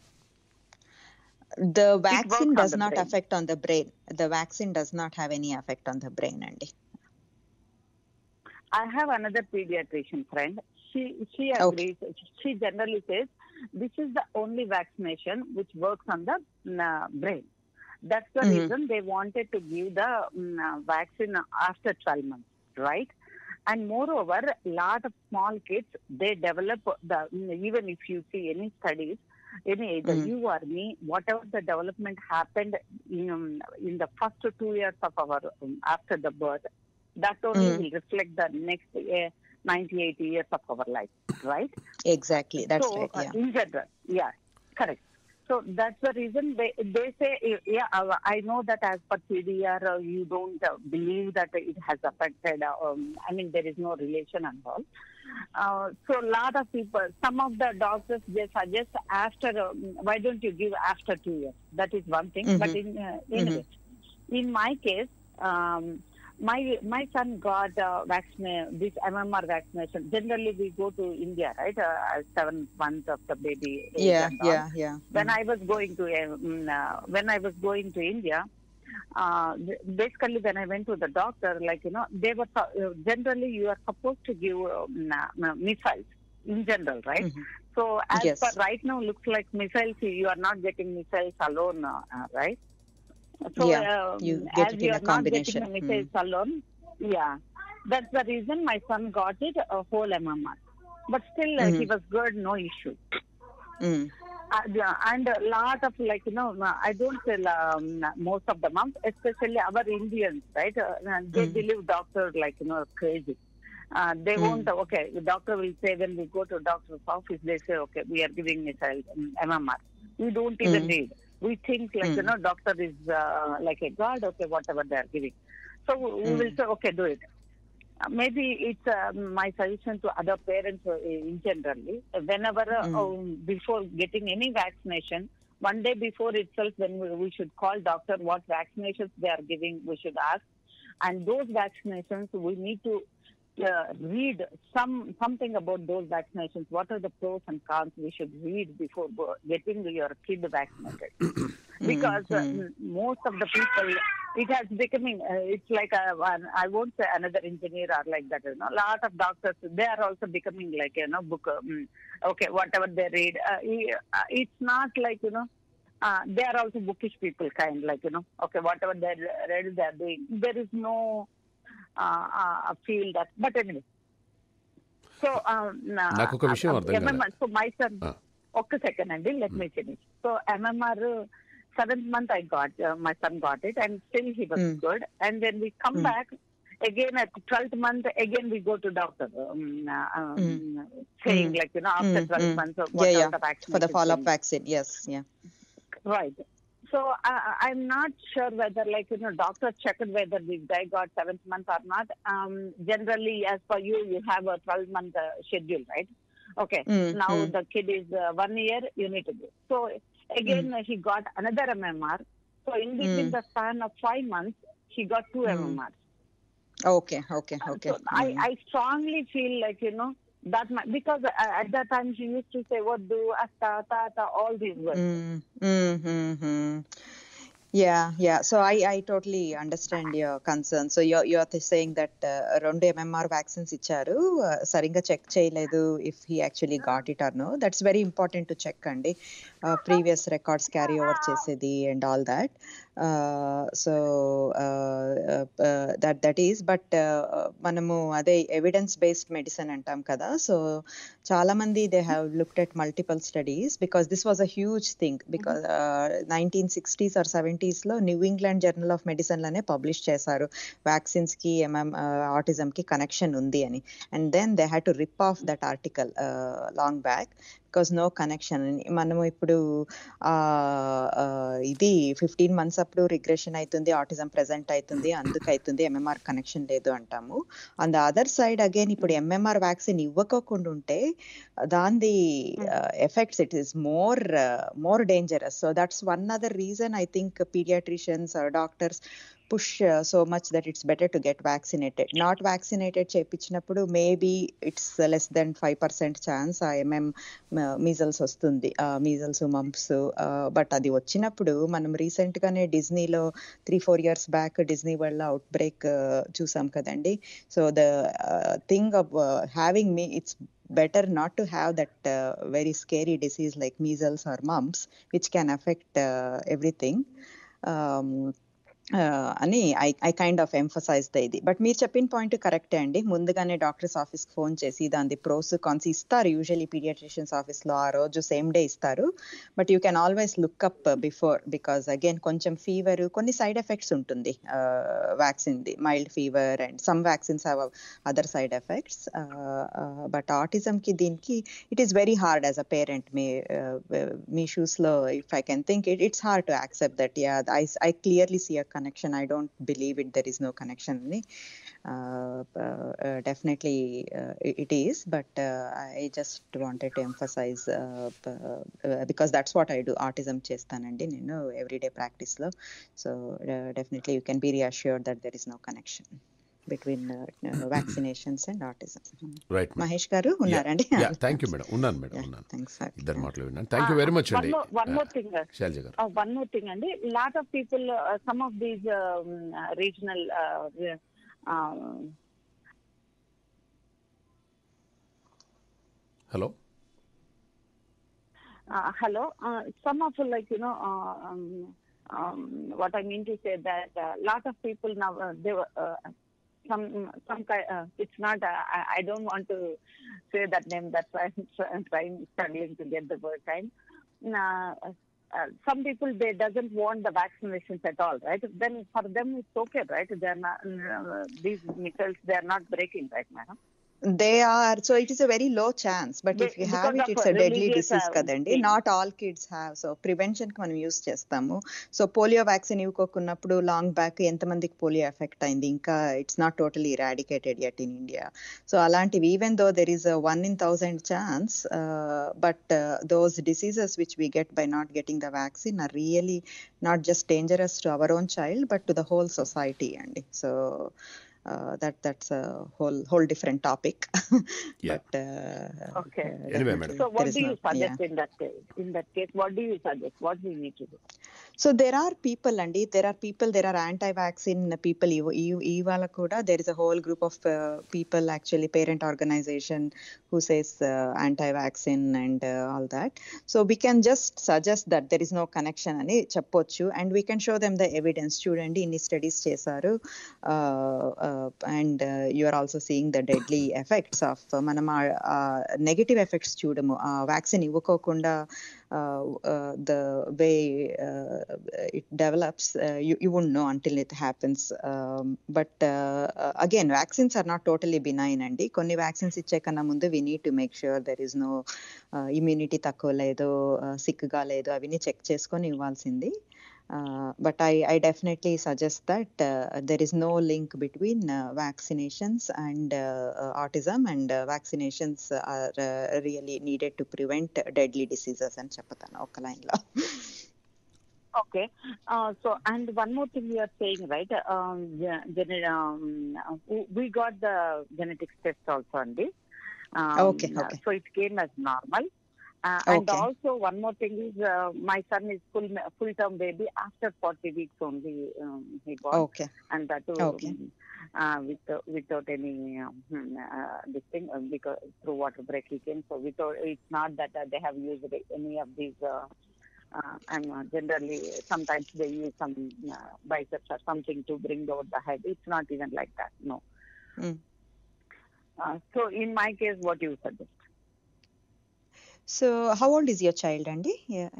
The vaccine works on does the not brain. Affect on the brain the vaccine does not have any effect on the brain అండి I have another pediatrician friend. She she Okay. agrees. She generally says this is the only vaccination which works on the mm, uh, brain. That's the Mhm. reason they wanted to give the mm, uh, vaccine after 12 months, right? And moreover, lot of small kids they develop the mm, even if you see any studies, any either Mhm. you or me, whatever the development happened in, um, in the first two years of our um, after the birth, that only Mm. will reflect the next uh, 90, 80 years of our life, right? Exactly that's so, right uh, yeah in general, yeah, correct. So that's the reason they they say, uh, yeah, uh, I know that as per CDR, uh, you don't uh, believe that it has affected. uh, Um, I mean, there is no relation and all. Uh, so a lot of people, some of the doctors, they suggest after. Um, why don't you give after two years? That is one thing. But in uh, anyway, in my case, um, my my son got uh, vaccine this MMR vaccination. Generally, we go to India, right? Uh, seven months of the baby. age yeah and all. Yeah yeah When I was going to uh, mm, uh, when I was going to India, uh, basically when I went to the doctor, like you know, they were su- uh, generally you are supposed to give um, uh, missiles in general, right? So as Yes. per right now, looks like missiles. You are not getting missiles alone, uh, uh, right? So Yeah, um, you get as it you in a are not getting combination. the missiles alone, yeah, that's the reason my son got it a whole MMR. But still, uh, he Mhm. was good, no issue. Mm. Uh, yeah, and a lot of like you know, I don't tell um, most of the moms, especially our Indians, right? Uh, they Mm. believe doctors like you know crazy. Uh, they Mm. won't. Okay, the doctor will say when we go to doctor's office, they say, okay, we are giving missile um, MMR. We don't even Mm. read. We think like you Mm. know, doctor is uh, like a god. Okay, whatever they are giving. So we will say, okay, do it. Uh, maybe it's uh, my suggestion to other parents uh, in generally. Whenever uh, Mm. um, before getting any vaccination, one day before itself, when we, we should call doctor what vaccinations they are giving, we should ask, and those vaccinations we need to uh, read some something about those vaccinations. What are the pros and cons we should read before go- getting your kid vaccinated? because uh, Mhm. m- most of the people, it has becoming. Uh, it's like a, one, I won't say another engineer or like that. You know, a lot of doctors they are also becoming like you know book. Um, okay, whatever they read, uh, i- uh, it's not like you know. Uh, they are also bookish people, kind like you know. Okay, whatever they read, they are doing. There is no uh, uh, feel that. But anyway. So, um, నాకు ఒక విషయం అర్థం కాలే. MMR, so my son, Ah. ఒక్క second అండి let me finish so MMR seventh month I got my son got it and still he was Mm. Good and then we come Mm. Back again at 12th month again we go to doctor um, uh, um, Mm. saying Mm. like you know after Mm, 12 mm. months of Yeah, what yeah. are the vaccinations For the follow up doing? vaccine. Yes. Yeah. Right. So uh, I'm not sure whether, like you know, doctor checked whether this guy got seventh month or not. Um, generally, as per you, you have a 12 month uh, schedule, right? Okay. Mm, now mm. the kid is uh, one year. You need to do. So again, uh, he got another MMR. So in between Mm. the span of five months, he got two Mm. MMRs. Okay. Okay. Okay. So I, Mm. I strongly feel like, you know, that might, because uh, at that time she used to say, what do, asta, tata, all these words. Mm, mm, mm, mm. Yeah, yeah. So I, I totally understand your concern. So you're you're th- saying that uh, రెండు MMR vaccines ఇచ్చారు uh, సరిగ్గా check చేయలేదు if he actually got it or no that's very important to check అండి previous records carry over చేసేది and all that so that that is but మనము అదే evidence based medicine అంటాం కదా so చాలా మంది they have looked at multiple studies because this was a huge thing because nineteen sixties or seventies లో New England Journal of Medicine లోనే publish చేశారు vaccines కి ఎంఎం ఆటిజం కి కనెక్షన్ ఉంది అని and then they had to rip off that article long back because no connection మనము ఇప్పుడు ఆ ఆ, ఇది ఫిఫ్టీన్ మంత్స్ అప్పుడు రిగ్రెషన్ అవుతుంది ఆటిజం ప్రెసెంట్ అవుతుంది అందుకు అవుతుంది ఎంఎంఆర్ కనెక్షన్ లేదు అంటాము on the other side again ఇప్పుడు ఎంఎంఆర్ వ్యాక్సిన్ ఇవ్వకోకుండా ఉంటే దాని effects it is more more dangerous so that's one other reason I think paediatricians doctors push so much that it's better to get vaccinated not vaccinated చేయించినప్పుడు maybe it's less then five percent chance ఆ MM measles వస్తుంది measles mumps but అది వచ్చినప్పుడు మనం recent గానే డిజ్నీలో three four years back Disney World outbreak చూసాం కదండి so the thing of having me it's better not to have that uh, very scary disease like measles or mumps which can affect uh, everything um, uh, అని I I kind of emphasise the ఇది but మీరు చెప్పిన point కరెక్టే అండి ముందుగానే doctors ఆఫీస్కి phone చేసి దాని ప్రోస్ కాన్స్ ఇస్తారు యూజువల్లీ పీడియాట్రిషియన్స్ ఆఫీస్లో ఆ రోజు సేమ్ డే ఇస్తారు but you can always look up before because again కొంచెం ఫీవర్ కొన్ని సైడ్ ఎఫెక్ట్స్ ఉంటుంది వ్యాక్సిన్ది mild fever and some vaccines have other side effects but ఆటిజంకి దీనికి it is very hard as a parent me me షూస్లో if I can think it it's hard to accept that yeah I I clearly see a connection I don't believe it there is no connection అని definitely it is but I just wanted to emphasise because that's what I do autism చేస్తానండి నేను everyday ప్రాక్టీస్లో so definitely you can be reassured that there is no connection between vaccinations and autism right Mahesh గారు ఉన్నారండి thank you madam ఉన్నాను మేడం ఉన్నాను thanks ఇద్దరు మాటలు విన్నాను thank you very much one అండి more, one more thing. uh, Shailaja గారు Uh, one more thing, Andy. lot of people, uh, some of these um, uh, regional, uh, re- um, hello uh, hello, uh, some of like you know, uh, um, um, what I mean to say that a lot of people now uh, they were. Uh, some some ki- uh, it's not uh, I, I don't want to say that name that's why I'm try- I'm trying struggling to get the word time uh, uh, some people they doesn't want the vaccinations at all right then for them it's okay right they're not uh, these measles they're not breaking right madam They are so it is a very low chance, but Be- if you have because it, of it's a deadly religious, disease uh, కదండి thing. Not all kids have so prevention కి మనం use చేస్తాము so polio vaccine ఇవ్వకున్నప్పుడు long back ఎంతమందికి polio effect అయింది ఇంకా it's not totally eradicated yet in India so అలాంటివి even though there is one in thousand chance but those diseases which we get by not getting the vaccine are really not just dangerous to our own child but to the whole society అండి so uh, that that's a whole whole different topic Yeah. but uh, Okay. uh, Anyway, definitely madam. So there what is do you no- yeah. suggest in that case? In that case, what do you suggest? What we need to do? So there are people అండి there are people there are anti vaccine people ఇవాళ కూడా there is a whole group of people actually parent organisation who says anti vaccine and all that so we can just suggest that there is no connection అని చెప్పొచ్చు and we can show them the evidence చూడండి ఇన్ని studies చేశారు and you are also seeing the deadly effects of మనం negative effects చూడము ఆ vaccine ఇవ్వకోకుండా uh, uh, the way uh, it develops, uh, you, you won't know until it happens. Um, but uh, uh, again, vaccines are not totally benign అండి కొన్ని vaccines ఇచ్చే కన్నా ముందు we need to make sure there is no immunity తక్కువ లేదు సిక్గా లేదు అవన్నీ చెక్ చేసుకొని ఇవ్వాల్సింది but I I definitely suggest that there is no link between vaccinations and autism and vaccinations are really needed to prevent deadly diseases అని చెప్తాను ఒక లైన్ లో Okay. Uh, so, and one more thing you are saying, right? Um, ge- gener- um, uh, we got the genetics test also, Andy. Um, Okay, okay. So it came as normal. Uh, and Okay. also one more thing is uh, my son is full full term baby after 40 weeks only um, he got okay and that too Okay. um, uh, with, without any um, hmm, uh, this thing uh, because through water break he came so without it's not that uh, they have used any of these uh, uh, and uh, generally sometimes they use some uh, biceps or something to bring out the head it's not even like that no Mm. uh, so in my case what do you suggest so how old is your child అండి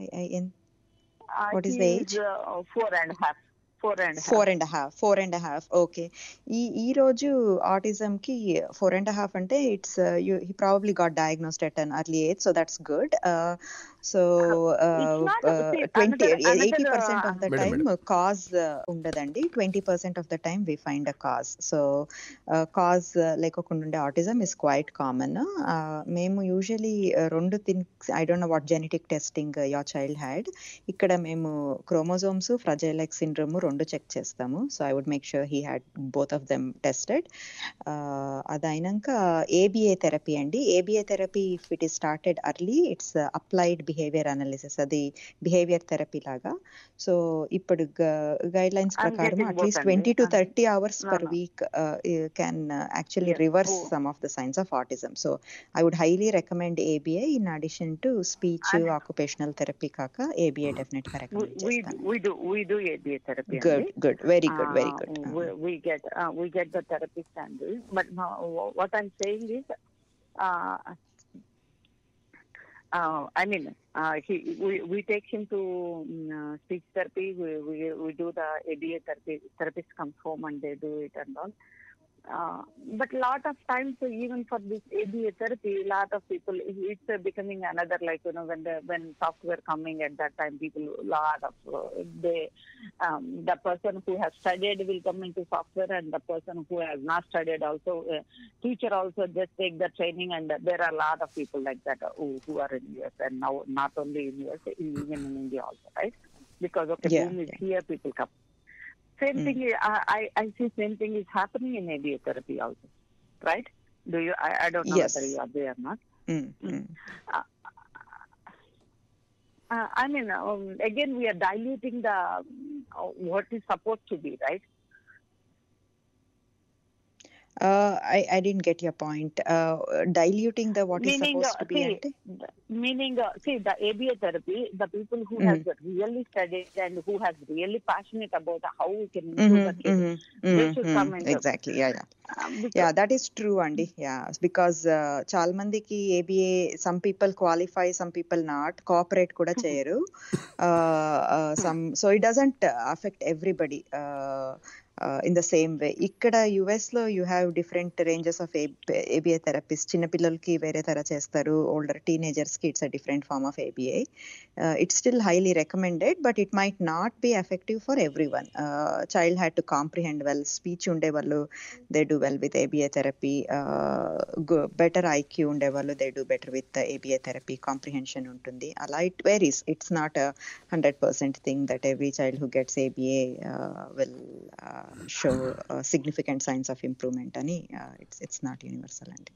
uh, What is he the is, age? uh, four and a half four and a half four and half four and half okay ఈ ఈ రోజు autism కి four and half అంటే it's you he probably got diagnosed at an early age so that's good so It's not a- see, twenty another- eighty another, percent of the Madam, time cause ఉండదండి twenty percent of the time we find a cause so cause లేకోకుండా ఉండే autism is quite common మేము usually రెండు things I don't know what genetic testing your child had ఇక్కడ మేము chromosomes fragile X syndrome రెండు check చేస్తాము so I would make sure he had both of them tested అది అయినాక ఏబిఏ థెరపీ అండి ABA therapy if it is started early it's applied behaviour analysis అది behaviour therapy లాగా so ఇప్పుడు guidelines I'm ప్రకారం getting at least both twenty అండి. To Ah. Thirty hours No, per no. Week can actually Yes. Reverse Oh. Some of the signs of autism so I would highly recommend ABI in addition to speech And- occupational therapy కాక ABI definite గా we, recommend we, చేస్తాను we do we do ABA therapy good only. Good very good very Uh, good we, we get uh, we get the therapist and do it. But now wh- what I'm saying is, uh, uh, I mean, uh, he we, we take him to um, uh, speech therapy. We, we we do the ABA therapy. Therapist comes home and they do it and all. Uh, but lot of times, uh, even for this ABA therapy, lot of people, it's uh, becoming another like you know when the when software coming at that time, people lot of uh, they um, the person who has studied will come into software, and the person who has not studied also uh, teacher also just take the training, and uh, there are a lot of people like that uh, who, who are in US and now not only in US, even in India also, right? Because okay, Yeah, boom is yeah. here, people come. Same Mm. thing. is- I, I I see same thing is happening in ABA therapy also, right? Do you? I, I don't know Yes. whether you are there or not. Mm, mm. Uh, I mean, um, again, we are diluting the um, uh, what is supposed to be, right? Uh, I I didn't get your point. Uh, diluting the what is Meaning, supposed uh, to be see, అంటే Meaning, uh, see, the ABA therapy, the people who Mhm. has really studied and who has really passionate about how we can improve Mhm, the kids. mhm, They mhm, should mhm. come in the- Exactly. Yeah, yeah. Um, because- yeah that is true అండి yeah because చాలా మందికి ABA some people qualify some people not cooperate కూడా చేయరు some so it doesn't affect everybody in the same way ఇక్కడ US లో you have different ranges of ABA therapies చిన్న పిల్లలకి వేరే తర చేస్తారు ఓల్డర్ టీనేజర్స్ కి it's a different form of ABA it's still highly recommended but it might not be effective for every one child had to comprehend well speech ఉండేవాళ్ళు they do well with ABA therapy better IQ ఉండేవాళ్ళు they do better with ABA therapy comprehension ఉంటుంది అలా it varies it's not hundred percent thing that every child who gets ABA will show significant signs of improvement అని it's it's not universal అండి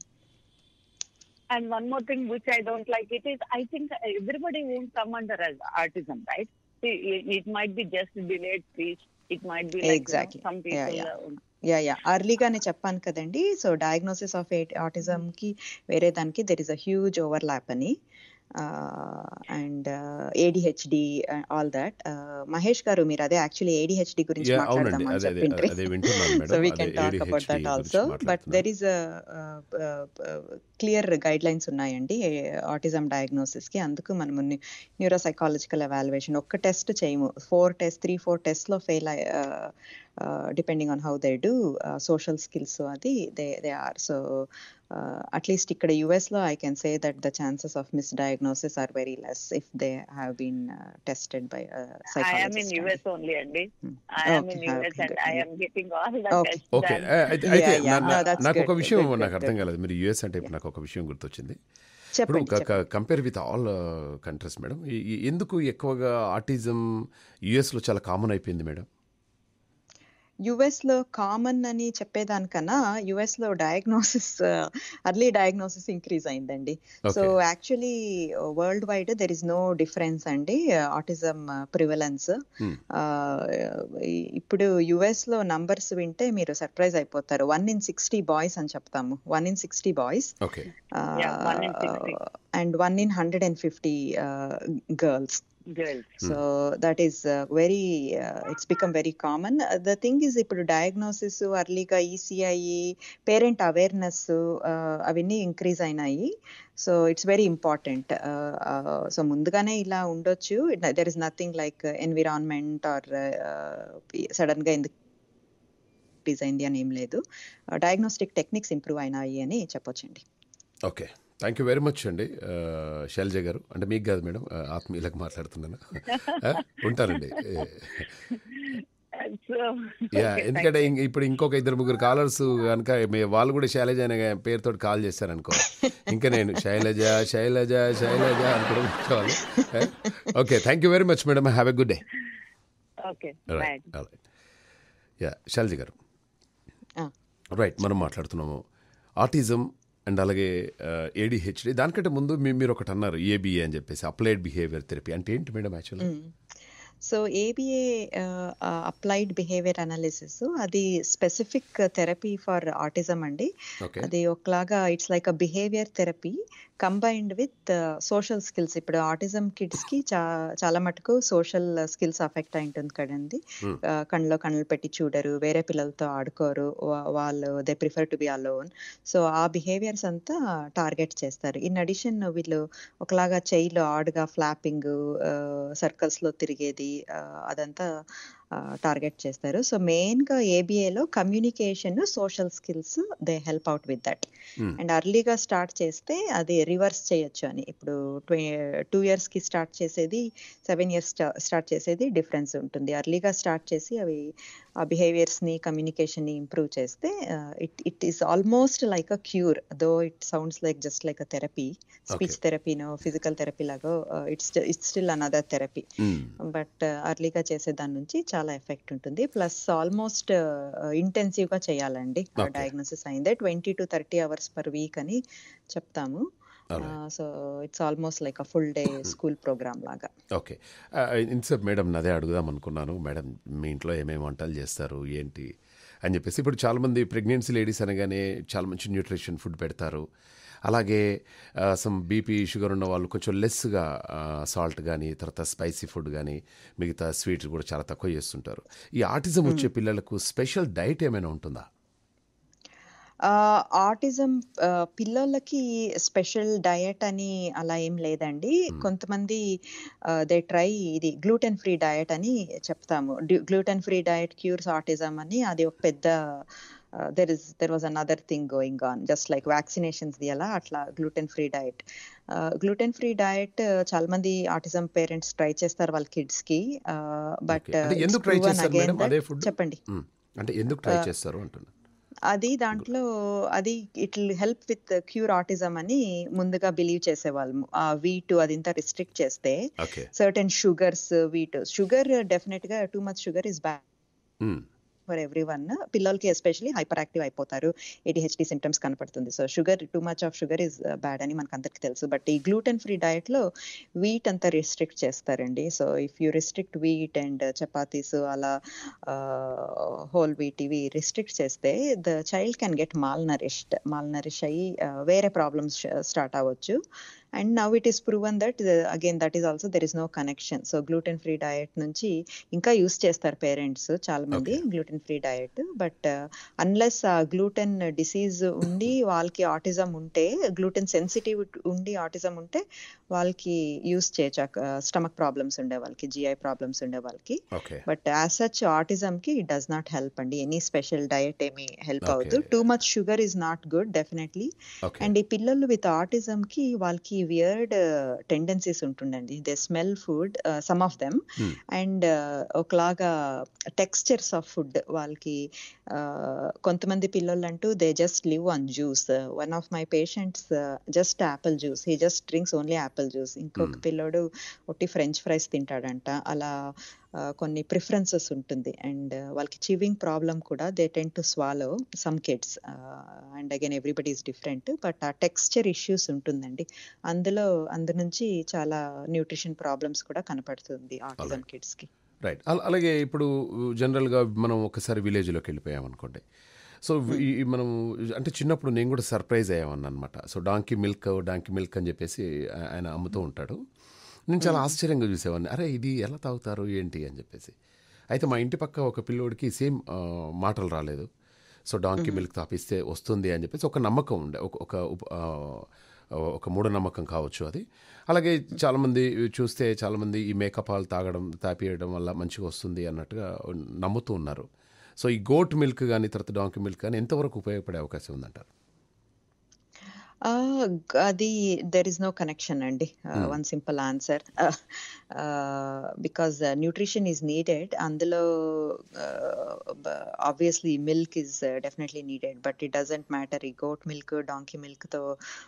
And one more thing which I don't like it is I think everybody won't come under as autism, right? See, It, it might be just delayed speech. It might be like you know, Exactly. some Yeah, people. yeah. uh, yeah yeah అర్లీగానే చెప్పాను కదండి so diagnosis of autism కి వేరే దానికి there is a huge overlap అని and ADHD all that Mahesh గారు మీరు అదే యాక్చువల్లీ ఏడిహెచ్డి గురించి Yeah, అవునండి మాట్లాడదామని అదే అదే చెప్పిండ్రి అదే వింటున్నాను మేడం సో వీ అదే can talk about ADHD that గురించి ఆల్సో బట్ మాట్లాడుతున్నాను. There is clear guidelines ఉన్నాయండి ఆటిజం డయాగ్నోసిస్ కి అందుకు మనము న్యూరో సైకాలజికల్ ఎవాల్యుయేషన్ ఒక్క టెస్ట్ చేయము four test three four test లో fail depending on how they do social skills అది they they are so at least ఇక్కడ యుఎస్ లో I can say that the chances of miss diagnosis are very less if they have been tested by I am in psychologist US only, Andy. I am in Okay, US okay, and good. I am getting all the Okay. tests okay done. అయితే అయితే Yeah, yeah. నా- No, నా- that's నాకు ఒక good, విషయం good, నాకు good, అర్థం good. కాలేదు మీరు యుఎస్ అంటే ఇప్పుడు నాకు ఒక విషయం గుర్తొచ్చింది ఇప్పుడు చెప్పండి compare with all countries madam ఈ- ఈ- ఎందుకు ఎక్కువగా ఆటిజం యుఎస్లో చాలా కామన్ అయిపోయింది మేడం యుఎస్ లో కామన్ అని చెప్పేదానికన్నా యుఎస్ లో డయాగ్నోసిస్ అర్లీ డయాగ్నోసిస్ ఇంక్రీజ్ అయిందండి so Okay. Actually worldwide there is no difference అండి ఆటిజం ప్రివలెన్స్ Hmm. ఇప్పుడు యుఎస్ లో నంబర్స్ వింటే మీరు సర్ప్రైజ్ అయిపోతారు వన్ ఇన్ సిక్స్టీ బాయ్స్ అని చెప్తాము one in sixty boys okay Yeah, one in 60. And one in hundred and fifty girls Girls. So that is very it's become very common the thing is ఇప్పుడు diagnosis అర్లీగా ECI parent awareness అవన్నీ increase అయినాయి so it's very important so ముందుగానే ఇలా ఉండొచ్చు there is nothing like environment or sudden గా ఎందుకు increase అయింది అని ఏం లేదు డయాగ్నోస్టిక్ టెక్నిక్స్ ఇంప్రూవ్ అయినాయి అని చెప్పొచ్చండి okay thank you very much అండి ఆ, శైలజ గారు అంటే మీకు కాదు మేడం ఆ, ఆత్మీయులకు మాట్లాడుతున్నాను ఆ, ఉంటానండి So, యా okay, ఎందుకంటే thank you. ఇంక- ఇప్పుడు ఇంకొక ఇద్దరు ముగ్గురు కాలర్స్ కనుక మీ వాళ్ళు కూడా శైలజ అనే పేరుతో కాల్ చేశారనుకో ఇంకా నేను శైలజ శైలజ శైలజ అని కూడా కూర్చోవాలి okay thank you very much madam have a good day Okay, bye. Yeah Shailaja గారు Ah. రైట్ మనం మాట్లాడుతున్నాము ఆటిజం అండ్ అలాగే ఏడిహెచ్డి దానికంటే ముందు మీ- మీరు ఒకటి అన్నారు ఏబిఏ అని చెప్పేసి అప్లైడ్ బిహేవియర్ థెరపీ అంటే ఏంటి madam actually so ABA applied behaviour analysis అది స్పెసిఫిక్ థెరపీ ఫర్ ఆటిజం అండి ఓకే అది ఒకలాగా it's like a behaviour therapy combined with social skills ఇప్పుడు ఆటిజం కిడ్స్ కి చా చాలా మటుకు సోషల్ స్కిల్స్ అఫెక్ట్ అయి ఉంటుంది కదండి Hmm. ఆ, కళ్ళలో కళ్ళు పెట్టి చూడరు వేరే పిల్లలతో ఆడుకోరు వా- వాళ్ళు they prefer to be alone so ఆ బిహేవియర్స్ అంతా టార్గెట్ చేస్తారు ఇన్ అడిషన్ వీళ్ళు ఒకలాగా చెయ్యిలో ఆడుగా ఫ్లాపింగ్ సర్కిల్స్ లో తిరిగేది ఆ, అదంతా టార్గెట్ చేస్తారు సో మెయిన్ గా ఏబిఏలో communication social skills they help out with that and అర్లీగా స్టార్ట్ చేస్తే అది రివర్స్ చేయొచ్చు అని ఇప్పుడు టూ ఇయర్స్ కి స్టార్ట్ చేసేది సెవెన్ ఇయర్స్ స్టార్ట్ చేసేది డిఫరెన్స్ ఉంటుంది అర్లీగా స్టార్ట్ చేసి అవి ఆ బిహేవియర్స్ ని కమ్యూనికేషన్ ని ఇంప్రూవ్ చేస్తే it it is almost like a cure though it sounds like just like a therapy speech థెరపీనో ఫిజికల్ థెరపీ లాగో it's it's still another therapy but అర్లీగా చేసే దాని నుంచి చాలా ఎఫెక్ట్ ఉంటుంది ప్లస్ ఆల్మోస్ట్ ఇంటెన్సివ్ గా చేయాలండి Okay. డయాగ్నోసిస్ అయిందే twenty to thirty hours per week అని చెప్తాము so it's almost like a full day school programme లాగా ఓకే ఇన్సేపు మేడం అదే అడుగుదాం అనుకున్నాను మేడం మీ ఇంట్లో ఏమేమి వంటలు చేస్తారు ఏంటి అని చెప్పేసి ఇప్పుడు చాలామంది ప్రెగ్నెన్సీ లేడీస్ అనగానే చాలా మంచి న్యూట్రిషన్ ఫుడ్ పెడతారు అలాగే సమ్ బీపీ షుగర్ ఉన్న వాళ్ళు కొంచెం లెస్గా సాల్ట్ కానీ తర్వాత స్పైసీ ఫుడ్ కానీ మిగతా స్వీట్స్ కూడా చాలా తక్కువ చేస్తుంటారు ఈ ఆటిజం వచ్చే పిల్లలకు స్పెషల్ డైట్ ఏమైనా ఉంటుందా ఆటిజం పిల్లలకి స్పెషల్ డయట్ అని అలా ఏం లేదండి కొంతమంది దే ట్రై ఇది గ్లూటెన్ ఫ్రీ డయట్ అని చెప్తాము gluten free diet cures autism అని అది ఒక పెద్ద there is there was another thing going on just like vaccinations ది అలా అట్లా gluten free diet gluten free diet చాలా మంది ఆటిజం పేరెంట్స్ ట్రై చేస్తారు వాళ్ళ కిడ్స్ కి బట్ Okay. అంటే ఎందుకు ట్రై చేస్తారు మేడం అదే ఫుడ్ చెప్పండి అంటే ఎందుకు ట్రై చేస్తారు అంటున్నా అది దాంట్లో అది it will help with cure autism అని ముందుగా బిలీవ్ చేసేవాళ్ళము ఆ వీట్ అది ఇంత రిస్ట్రిక్ట్ చేస్తే okay certain sugars wheat sugar definite గా too much sugar is bad for every one పిల్లలకి ఎస్పెషలీ హైపర్ యాక్టివ్ అయిపోతారు ఏడిహెచ్డి సిమ్టమ్స్ కనపడుతుంది so sugar too much of sugar is bad అని మనకు అందరికి తెలుసు బట్ ఈ గ్లూటెన్ ఫ్రీ డయట్ లో వీట్ అంతా రిస్ట్రిక్ట్ చేస్తారండి so if you restrict wheat and chapatis అలా హోల్ వీట్ ఇవి రిస్ట్రిక్ట్ చేస్తే the child can get malnourished mall Nourish అయ్యి uh, వేరే ప్రాబ్లమ్స్ స్టార్ట్ అవ్వచ్చు and now it is proven that again that is also there is no connection so gluten free diet నుంచి ఇంకా use చేస్తారు parents చాలా మంది gluten free diet but unless ఆ gluten disease ఉండి వాళ్ళకి ఆటిజం ఉంటే గ్లూటెన్ సెన్సిటివ్ ఉండి ఆటిజం ఉంటే వాళ్ళకి యూస్ చేయొచ్చు స్టమక్ ప్రాబ్లమ్స్ ఉండే వాళ్ళకి జిఐ ప్రాబ్లమ్స్ ఉండే వాళ్ళకి okay but as such autism కి ఇట్ డస్ నాట్ హెల్ప్ అండి ఎనీ స్పెషల్ డయట్ ఏమి హెల్ప్ Okay. అవ్వదు too much sugar is not good definitely okay and ఈ పిల్లలు విత్ ఆటిజం కి వాళ్ళకి వియర్డ్ టెండెన్సీస్ ఉంటుండండి they smell food some of them Hmm. And ఒకలాగా టెక్స్చర్స్ ఆఫ్ ఫుడ్ వాళ్ళకి uh, కొంతమంది పిల్లలు అంటూ they just live on juice one of my patients just apple juice he just drinks only apple juice ఇంకొక Hmm. పిల్లోడు ఒట్టి French fries తింటాడంట అలా uh, కొన్ని ప్రిఫరెన్సెస్ ఉంటుంది అండ్ వాళ్ళకి చివింగ్ ప్రాబ్లం కూడా they tend to swallow some kids and again everybody is different but ఆ texture issues ఉంటుందండి అందులో అందు నుంచి చాలా న్యూట్రిషన్ ప్రాబ్లమ్స్ కూడా కనపడుతుంది ఆటిజం Alright. కిడ్స్ కి రైట్ అల- అలాగే ఇప్పుడు జనరల్గా మనం ఒకసారి విలేజ్లోకి వెళ్ళిపోయాం అనుకోండి సో ఈ- ఈ మనం అంటే చిన్నప్పుడు నేను కూడా సర్ప్రైజ్ అయ్యామన్న అనమాట so donkey milk donkey milk అని చెప్పేసి ఆ- ఆయన అమ్ముతూ ఉంటాడు నేను చాలా ఆశ్చర్యంగా చూసేవాడిని అరే ఇది ఎలా తాగుతారు ఏంటి అని చెప్పేసి అయితే మా ఇంటి పక్క ఒక పిల్లోడికి సేమ్ మాటలు రాలేదు సో డాంకీ మిల్క్ తాపిస్తే వస్తుంది అని చెప్పేసి ఒక నమ్మకం ఉండే ఒక ఒక ఉప- ఆ, ఒక మూఢనమ్మకం కావచ్చు అది అలాగే చాలామంది చూస్తే చాలామంది ఈ మేకప్ పాలు తాగడం తాపియడం వల్ల మంచిగా వస్తుంది అన్నట్టుగా నమ్ముతూ ఉన్నారు సో ఈ గోట్ మిల్క్ కానీ తర్వాత డాంకీ మిల్క్ కానీ ఎంతవరకు ఉపయోగపడే అవకాశం ఉందంటారు అది దెర్ ఇస్ నో కనెక్షన్ అండి one simple answer because nutrition is needed అందులో obviously milk is definitely needed but it doesn't matter ఈ గోట్ మిల్క్ డాంకీ మిల్క్తో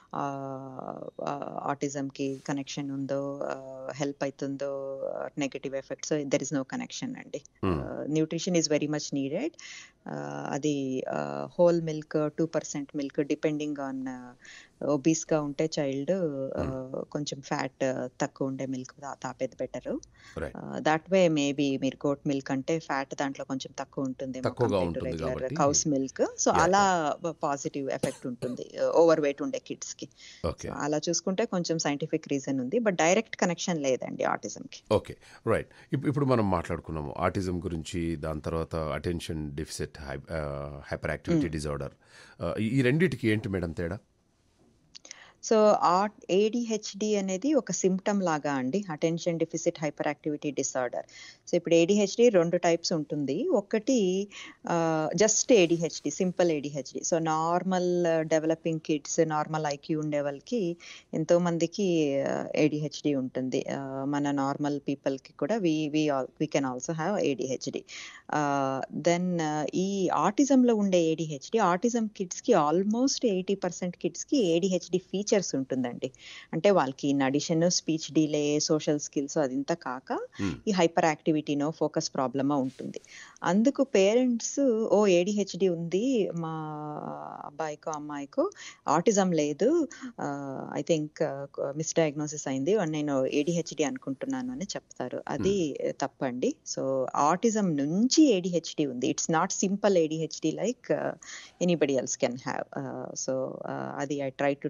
ఆటిజంకి కనెక్షన్ ఉందో హెల్ప్ అవుతుందో negative effects there is no connection అండి nutrition is very much needed అది whole milk two percent milk depending on obese గా ఉంటే child కొంచెం ఫ్యాట్ తక్కువ ఉండే మిల్క్ తాపేది better Right. That way maybe మీరు గోట్ మిల్క్ అంటే ఫ్యాట్ దాంట్లో కొంచెం తక్కువ ఉంటుంది తక్కువగా ఉంటుంది రెగ్యులర్ కాబట్టి. కౌస్ మిల్క్ సో Yeah, అలా పాజిటివ్ ఎఫెక్ట్ ఉంటుంది ఓవర్ వెయిట్ ఉండే కిడ్స్ కి ఓకే So అలా చూసుకుంటే కొంచెం సైంటిఫిక్ రీజన్ ఉంది బట్ డైరెక్ట్ కనెక్షన్ లేదండి ఆటిజం కి ఓకే రైట్ ఇప్పుడు మనం మాట్లాడుకున్నాము ఆటిజం గురించి దాని తర్వాత attention deficit hyperactivity disorder ఈ రెండిటికి ఏంటి మేడం తేడా సో ఆ ఏడిహెచ్డి అనేది ఒక సిమ్టమ్ లాగా అండి attention deficit hyperactivity disorder so ఇప్పుడు ఏడిహెచ్డి రెండు టైప్స్ ఉంటుంది ఒకటి just ADHD simple ADHD so normal developing kids normal IQ ఉండే వాళ్ళకి ఎంతో మందికి ఏడిహెచ్డి ఉంటుంది ఆ, మన నార్మల్ పీపుల్కి కూడా we we we can also have ADHD then ఈ ఆటిజంలో ఉండే ఏడిహెచ్డి ఆటిజం కిడ్స్కి ఆల్మోస్ట్ ఎయిటీ పర్సెంట్ కిడ్స్కి ఏడిహెచ్డి ఫీచర్స్ ఉంటుందండి అంటే వాళ్ళకి in addition speech delay social skills అదింతా కాక Hmm. ఈ హైపర్ యాక్టివిటీనో ఫోకస్ ప్రాబ్లమా ఉంటుంది అందుకు పేరెంట్స్ ఓ ఏడిహెచ్డి ఉంది మా అబ్బాయికో అమ్మాయికో ఆటిజం లేదు ఐ థింక్ మిస్డయాగ్నోసిస్ అయింది and నేను ఏడిహెచ్డి అనుకుంటున్నాను అని చెప్తారు అది తప్పండి సో ఆటిజం నుంచి ఏడిహెచ్డి ఉంది it's not simple ADHD like anybody else can have so అది I try to tell them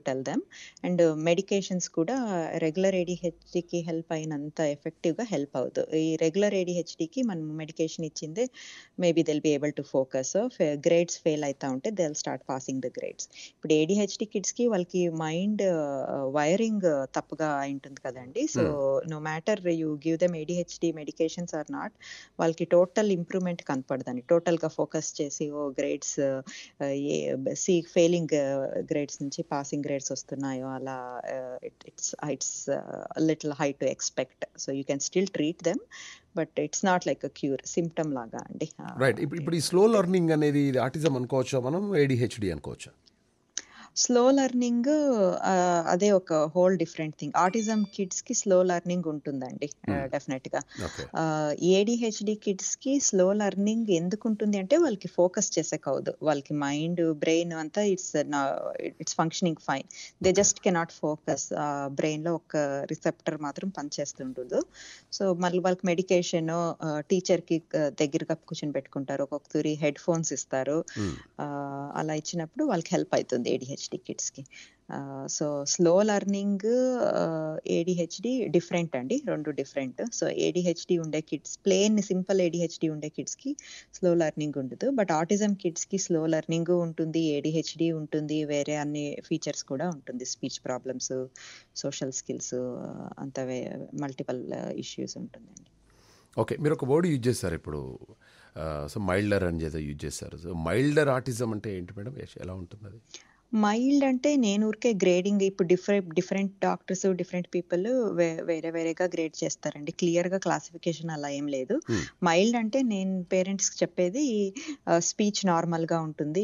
and medications కూడా రెగ్యులర్ ఏడిహెచ్డికి హెల్ప్ అయినంత ఎఫెక్టివ్గా హెల్ప్ అవుతుంది ఈ రెగ్యులర్ ఏడిహెచ్డికి మనం మెడికేషన్ ఇచ్చిందే maybe they'll be able to focus grades fail అవుతా ఉంటే they start passing the grades ఇప్పుడు ఏడిహెచ్డి కిడ్స్కి వాళ్ళకి మైండ్ వైరింగ్ తప్పుగా అయి ఉంటుంది కదండి so no matter you give them ADHD medications or not వాళ్ళకి టోటల్ ఇంప్రూవ్మెంట్ కనపడదని టోటల్గా ఫోకస్ చేసి ఓ గ్రేడ్స్ సి ఫెయిలింగ్ గ్రేడ్స్ నుంచి పాసింగ్ గ్రేడ్స్ వస్తున్నాయో అలా it's it's little high to expect so you can still treat them but it's not like a cure symptom లాగా అండి రైట్ ఇప్పుడు ఇప్పుడు ఈ స్లో లెర్నింగ్ అనేది ఇది ఆటిజం అనుకోవచ్చా మనం ఏడిహెచ్డి అనుకోవచ్చా స్లో లెర్నింగ్ అదే ఒక whole different thing autism kids కి స్లో లెర్నింగ్ ఉంటుందండి డెఫినెట్ గా ఓకే ఏడిహెచ్డి కిడ్స్ కి స్లో లెర్నింగ్ ఎందుకు ఉంటుంది అంటే వాళ్ళకి ఫోకస్ చేసే కాదు వాళ్ళకి మైండ్ బ్రెయిన్ అంతా it's it's functioning fine they just cannot focus brain లో ఒక రిసెప్టర్ మాత్రం పనిచేస్తుండదు సో మళ్ళీ వాళ్ళకి మెడికేషన్ టీచర్ కి దగ్గరగా కూర్చొని పెట్టుకుంటారు ఒక్కొక్కసారి హెడ్ ఫోన్స్ ఇస్తారు అలా ఇచ్చినప్పుడు వాళ్ళకి హెల్ప్ అవుతుంది ఏడిహెచ్డి కిడ్స్కి so slow learning ADHD different అండి రెండు డిఫరెంట్ సో ఏడిహెచ్డి ఉండే కిడ్స్ ప్లేన్ సింపుల్ ఏడిహెచ్డి ఉండే కిడ్స్కి స్లో లెర్నింగ్ ఉండదు బట్ ఆటిజం కిడ్స్కి స్లో లెర్నింగ్ ఉంటుంది ఏడిహెచ్డి ఉంటుంది వేరే అన్ని ఫీచర్స్ కూడా ఉంటుంది స్పీచ్ ప్రాబ్లమ్స్ సోషల్ స్కిల్స్ అంత మల్టిపల్ ఇష్యూస్ ఉంటుందండి ఓకే మీరు ఒక వర్డ్ యూజ్ చేశారు ఇప్పుడు సో మైల్డర్ అని ఏదో యూజ్ చేశారు సో మైల్డర్ ఆటిజం అంటే ఏంటి మేడం ఎలా ఉంటుంది అది మైల్డ్ అంటే నేను ఊరికే గ్రేడింగ్ ఇప్పుడు different different doctors different people వేరే వేరేగా గ్రేడ్ చేస్తారండి క్లియర్గా క్లాసిఫికేషన్ అలా ఏం లేదు మైల్డ్ అంటే నేను పేరెంట్స్కి చెప్పేది స్పీచ్ నార్మల్గా ఉంటుంది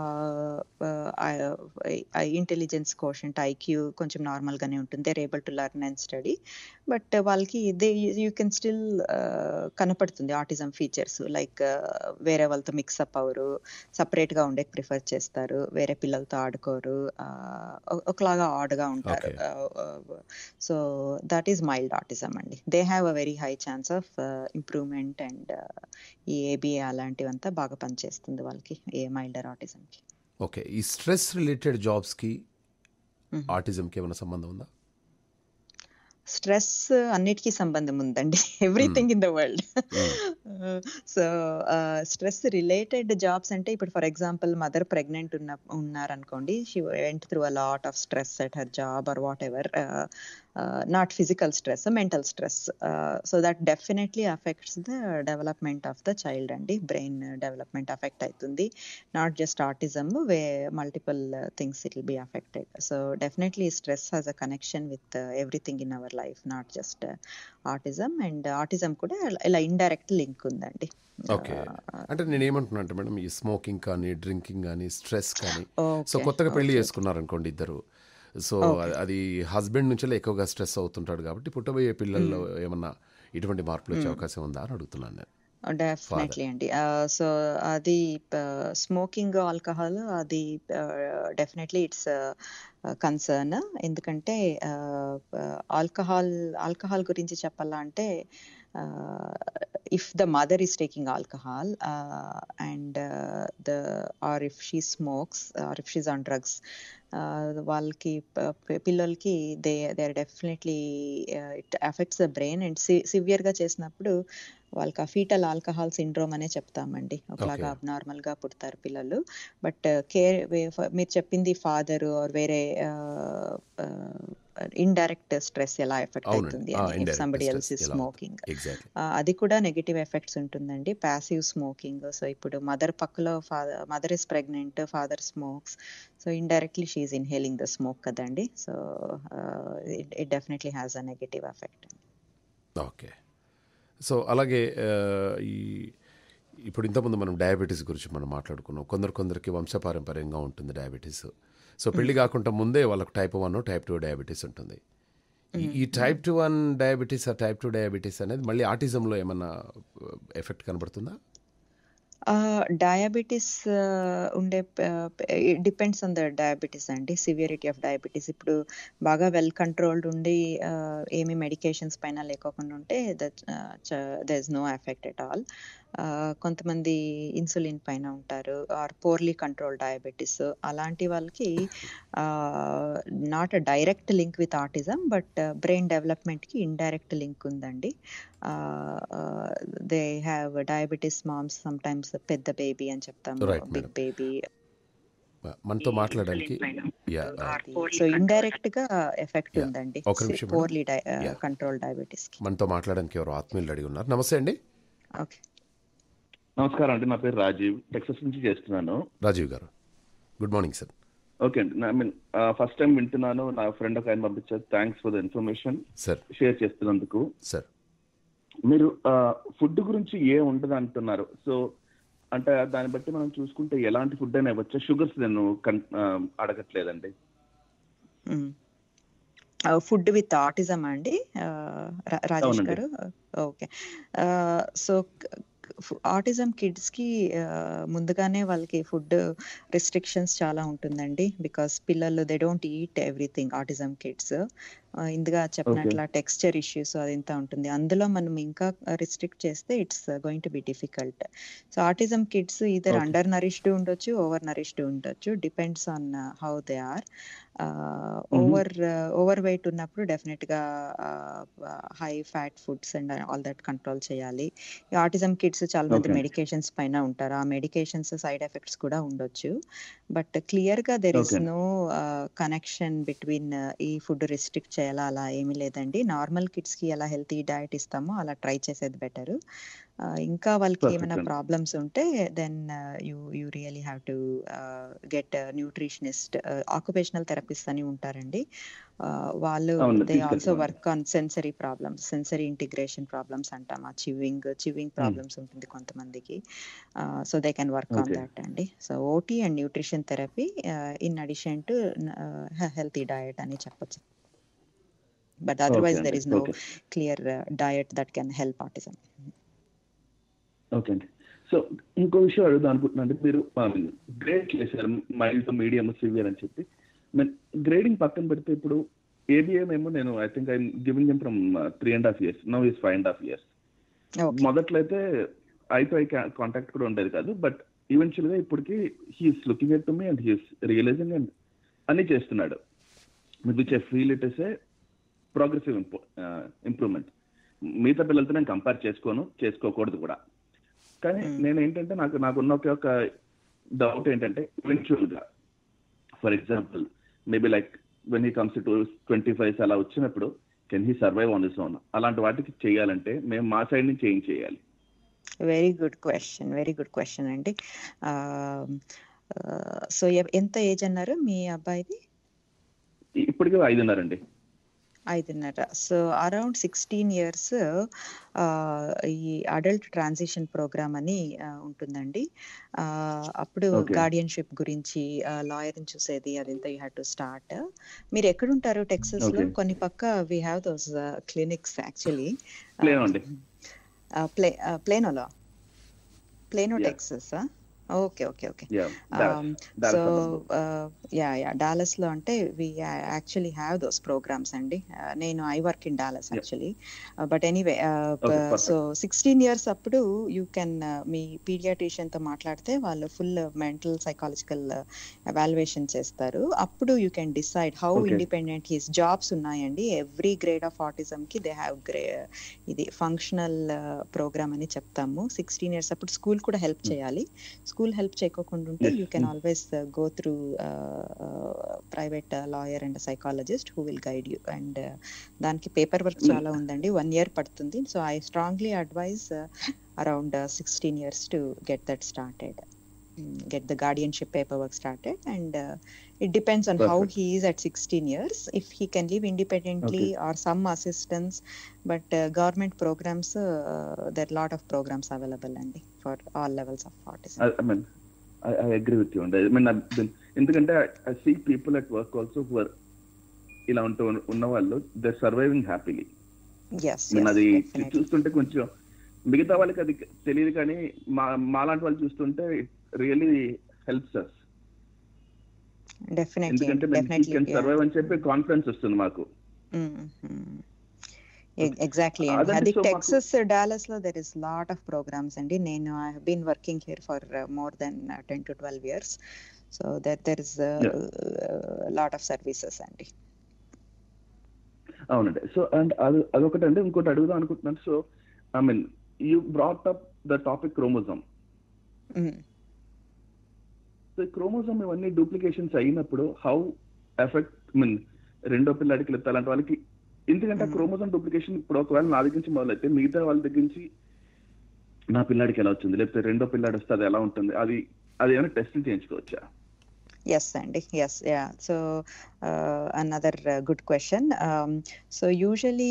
ఇంటెలిజెన్స్ కోషంట్ ఐక్యూ కొంచెం నార్మల్గానే ఉంటుంది they're able to learn and study but వాళ్ళకి దే యూ కెన్ స్టిల్ కనపడుతుంది ఆటిజం ఫీచర్స్ లైక్ వేరే వాళ్ళతో మిక్సప్ అవరు సపరేట్గా ఉండే ప్రిఫర్ చేస్తారు వేరే పిల్లలతో ఆడుకోరు ఒకలాగా ఆడ్గా ఉంటారు so that is mild autism అండి they have a very high chance of improvement and ఈ ఏబిఏ అలాంటివంతా బాగా పనిచేస్తుంది వాళ్ళకి ఏ మైల్డర్ ఆటిజంకి ఓకే ఈ స్ట్రెస్ రిలేటెడ్ జాబ్స్కి ఆటిజంకి ఏమైనా సంబంధం ఉందా స్ట్రెస్ అన్నిటికీ సంబంధం ఉందండి everything in the world so stress related jobs అంటే ఇప్పుడు ఫర్ ఎగ్జాంపుల్ మదర్ ప్రెగ్నెంట్ ఉన్న ఉన్నారనుకోండి she went through a lot of stress at her job or what ever not physical stress mental stress so that definitely affects the development of the child అండి brain development affect అవుతుంది not just autism way multiple things it will be affected so definitely stress has a connection with everything in our life not just autism and autism కూడా ఇలా indirect link ఉందండి okay అంటే నేను ఏమంటున్నా అంటే madam ఈ smoking కానీ drinking కానీ స్ట్రెస్ కానీ సో కొత్తగా పెళ్లి చేసుకున్నారు అనుకోండి ఇద్దరు సో అది హస్బెండ్ నుంచి ఎక్కువగా స్ట్రెస్ అవుతుంటాడు కాబట్టి పుట్టబోయే పిల్లల్లో ఏమన్నా ఇటువంటి మార్పులు వచ్చే అవకాశం ఉందా అని అడుగుతున్నాను నేను డెఫినెట్లీ అండి సో అది స్మోకింగ్ ఆల్కహాల్ అది డెఫినెట్లీ ఇట్స్ కన్సర్న్ ఎందుకంటే ఆల్కహాల్ ఆల్కహాల్ గురించి చెప్పాలా అంటే if the mother is taking alcohol uh, and uh, the or if she smokes or if she's on drugs వాళ్ళకి పిల్లలకి they they are definitely it affects the brain and సివియర్గా చేసినప్పుడు వాళ్ళకి ఆ ఫీటల్ ఆల్కహాల్ సిండ్రోమ్ అనే చెప్తామండి ఒకలాగా abnormal గా పుడతారు పిల్లలు బట్ కేర్ మీరు చెప్పింది ఫాదర్ ఆర్ వేరే ఇండైరెక్ట్ స్ట్రెస్ ఎలా ఎఫెక్ట్ అవుతుంది if somebody else is smoking అది కూడా నెగిటివ్ ఎఫెక్ట్స్ ఉంటుందండి ప్యాసివ్ స్మోకింగ్ సో ఇప్పుడు మదర్ పక్కలో father mother is pregnant father smokes so indirectly she's inhaling the smoke కదండి so it definitely has a negative effect okay so అలాగే ఈ ఇప్పుడు ఇంతకుముందు మనం డయాబెటీస్ గురించి మనం మాట్లాడుకున్నాం కొందరు కొందరికి వంశపారంపర్యంగా ఉంటుంది డయాబెటీస్ సో పెళ్లి కాకుండా ముందే వాళ్ళకు type one type two diabetes ఉంటుంది ఈ టైప్ టూ వన్ డయాబెటీస్ ఆ టైప్ టూ డయాబెటీస్ అనేది మళ్ళీ ఆటిజంలో ఏమన్నా ఎఫెక్ట్ కనబడుతుందా డయాబెటీస్ ఉండే డిపెండ్స్ ఆన్ ద డయాబెటీస్ అండి సివియరిటీ ఆఫ్ డయాబెటీస్ ఇప్పుడు బాగా వెల్ కంట్రోల్డ్ ఉండి uh, ఏమి మెడికేషన్స్ పైన లేకోకుండా ఉంటే that the is no effect at all కొంతమంది ఇన్సులిన్ పైన ఉంటారు ఆర్ పోర్లీ కంట్రోల్ డయాబెటీస్ అలాంటి వాళ్ళకి not a direct link with autism but brain డెవలప్మెంట్కి ఇండైరెక్ట్ లింక్ ఉందండి they have diabetes moms sometimes పెద్ద బేబీ అని చెప్తాము Right, బిగ్ madam. బేబీ మనతో మాట్లాడడానికి యా సో ఇండైరెక్ట్ గా ఎఫెక్ట్ Yeah. ఉందండి ఒక నిమిషం, madam. Poorly Yeah. Control diabetes కి మనతో మాట్లాడడానికి ఎవరు ఆత్మీయులు అడిగి ఉన్నారు నమస్తే అండి ఓకే నమస్కారం అండి నా పేరు రాజీవ్ టెక్సస్ నుంచి చేస్తున్నాను Rajeev garu good morning sir okay అండి ఐ మీన్ ఫస్ట్ టైం వింటున్నాను నా ఫ్రెండ్ ఒక ఆయన పంపించారు thanks for the information sir share చేస్తున్నందుకు సార్ మీరు ఫుడ్ గురించి ఏ ఉండదు అంటున్నారు సో అంటే దాన్ని బట్టి మనం చూసుకుంటే ఎలాంటి ఫుడ్ అయినా ఇవ్వచ్చా షుగర్స్ నేను కన్- ఆ, అడగట్లేదండి ఫుడ్ విత్ ఆటిజం అండి ఆ, రా- రాజేష్ అవునండి. గారు ఓకే సో ఆటిజం కిడ్స్ కి ఆ, ముందుగానే వాళ్ళకి ఫుడ్ రెస్ట్రిక్షన్స్ చాలా ఉంటుందండి బికాస్ పిల్లలు they don't eat everything autism kids ఇందుగా చెప్పినట్ల టెక్స్చర్ ఇష్యూస్ అదంతా ఉంటుంది అందులో మనం ఇంకా రిస్ట్రిక్ట్ చేస్తే it's going to be difficult so autism kids either Okay. Under nourished ఉండొచ్చు ఓవర్ నరిష్డ్ ఉండొచ్చు depends on how they are over overweight ఉన్నప్పుడు డెఫినెట్ గా high fat foods and all that control చేయాలి ఈ autism kids చాలా మంది Okay. Medications పైన ఉంటారు ఆ మెడికేషన్స్ సైడ్ ఎఫెక్ట్స్ కూడా ఉండొచ్చు బట్ క్లియర్ గా there is Okay. No connection between ఈ ఫుడ్ రిస్ట్రిక్ట్ చేయాలా అలా ఏమీ లేదండి నార్మల్ కిడ్స్ కి ఎలా హెల్తీ డయట్ ఇస్తామో అలా ట్రై చేసేది బెటర్ ఇంకా వాళ్ళకి Perfect ఏమైనా అండి. ప్రాబ్లమ్స్ ఉంటే then you you really have to get nutritionist occupational therapist అని ఉంటారండి Uh, వాళ్ళు అవును, దే ఆల్సో తీసుకెళ్తాను. Work on sensory problems sensory integration problems అంటాం ఆ చివింగ్ చివింగ్ ప్రాబ్లమ్స్ ఉంటుంది కొంతమందికి so they can work on Okay. That అండి so OT and nutrition therapy in addition to healthy diet అని చెప్పొచ్చు బట్ అదర్వైజ్ అండి, there is no okay. Clear diet that can help autism okay అండి so ఇంకో విషయం అడుగుదాం అనుకుంటున్నాను అంటే మీరు గ్రేడ్ చేశారు మైల్డ్ మీడియం సివియర్ అని చెప్పి గ్రేడింగ్ పక్కన పెడితే ఇప్పుడు ఏబిఎం ఏమో నేను I think I giving em from three and half years no is five and half years okay మొదట్లో అయితే ఐ టు ఐ కాంటాక్ట్ కూడా ఉండేది కాదు బట్ ఈవెన్చువల్ గా ఇప్పటికి he's looking at to me and he's realizing and అన్ని చేస్తున్నాడు which I feel it is a progressive improvement మిగతా పిల్లలతో నేను కంపేర్ చేసుకోను చేసుకోకూడదు కూడా కానీ Hmm. నేను ఏంటంటే నాకు నాకున్న ఒకే ఒక డౌట్ ఏంటంటే ఈవెన్చువల్ గా for example maybe like when he comes to twenty five అలా వచ్చినప్పుడు can he survive on this own అలాంటి వాటికి చేయాలంటే మేము మా సైడ్ నుంచి ఏం చేయాలి very good question very good question అండి సో ఎంత ఏజ్ అన్నారు మీ అబ్బాయిది ఇప్పటికే ఐదున్నరండి ఐదున్నర సో అరౌండ్ సిక్స్టీన్ ఇయర్స్ ఈ అడల్ట్ ట్రాన్సిషన్ ప్రోగ్రామ్ అని ఆ, ఉంటుందండి ఆ, అప్పుడు Okay. గార్డియన్షిప్ గురించి లాయర్ని చూసేది అదంతా యూ హ్యావ్ టు స్టార్ట్ మీరు ఎక్కడుంటారు టెక్సస్ లో Okay. కొన్ని పక్క we have those clinics actually Plano అండి ప్లే ప్లేనోలో Plano Yeah. Texas okay okay okay Yeah, Um, Dallas so అన్నమాట. యా యా డాలస్ లో అంటే we actually have those programs అండి Uh, నేను I work in Dallas Yeah. Actually but anyway Okay, perfect. So sixteen years అప్పుడు you can మీ paediatrician తో మాట్లాడితే వాళ్ళు ఫుల్ మెంటల్ సైకాలజికల్ ఎవాల్యుయేషన్ చేస్తారు అప్పుడు you can decide how Okay. Independent his jobs ఉన్నాయండి ఎవ్రీ గ్రేడ్ ఆఫ్ ఆటిజం కి they have grey ఇది ఫంక్షనల్ ప్రోగ్రామ్ అని చెప్తాము సిక్స్టీన్ ఇయర్స్ అప్పుడు స్కూల్ కూడా హెల్ప్ చేయాలి స్కూల్ హెల్ప్ చేయకోకుండా ఉంటే Yes. You can always go through private lawyer and psychologist who will guide you and దానికి పేపర్ వర్క్ Mm. చాలా ఉందండి వన్ ఇయర్ పడుతుంది so I strongly advise around sixteen years to get that started get the guardianship paper work started and it depends on how Perfect. he is at 16 years if he can live independently Okay. or some assistance but uh, government programs uh, there are a lot of programs available andy for all levels of autism I, I mean, I, I agree with you. And I mean, I've been, ఎందుకంటే I see people at work also who are ఇలా ఉంటూ ఉన్న వాళ్ళు they surviving happily yes నేను yes అది definitely చూస్తుంటే కొంచెం మిగతా వాళ్ళకి అది తెలియదు కానీ మా మాలాంటి వాళ్ళు చూస్తుంటే రియలీ హెల్ప్స్ అస్ డెఫినెట్లీ ఎందుకంటే మేము కెన్ డెఫినెట్లీ సర్వైవ్ అని చెప్పి కాన్ఫిడెన్స్ వస్తుంది మాకు ఎగ్జాక్ట్లీ అదండి, అది so మాకు- టెక్సస్ డాలస్ లో there is lot of programs అండి నేను I been working here for more than ten to twelve years so that there is lot of services అండి అవునండి సో అండ్ అది అదొకటి అండి ఇంకోటి అడుగుదాం అనుకుంటున్నాను so I mean you brought up the topic chromosome Mm. So ఈ chromosome ఇవన్నీ డూప్లికేషన్స్ అయినప్పుడు హౌ ఎఫెక్ట్ మీన్ రెండో పిల్లాడికి లేదా అలాంటి వాళ్ళకి ఎందుకంటే Mm. క్రోమోజోమ్ డూప్లికేషన్ ఇప్పుడు ఒకవేళ నా దగ్గర నుంచి మొదలైతే మిగతా వాళ్ళ దగ్గర నుంచి నా పిల్లాడికి ఎలా వచ్చింది లేకపోతే రెండో పిల్లాడి వస్తే అది ఎలా ఉంటుంది అది అది ఏమైనా టెస్ట్ చేయించుకోవచ్చా ఎస్ అండి yes yeah so another good question so usually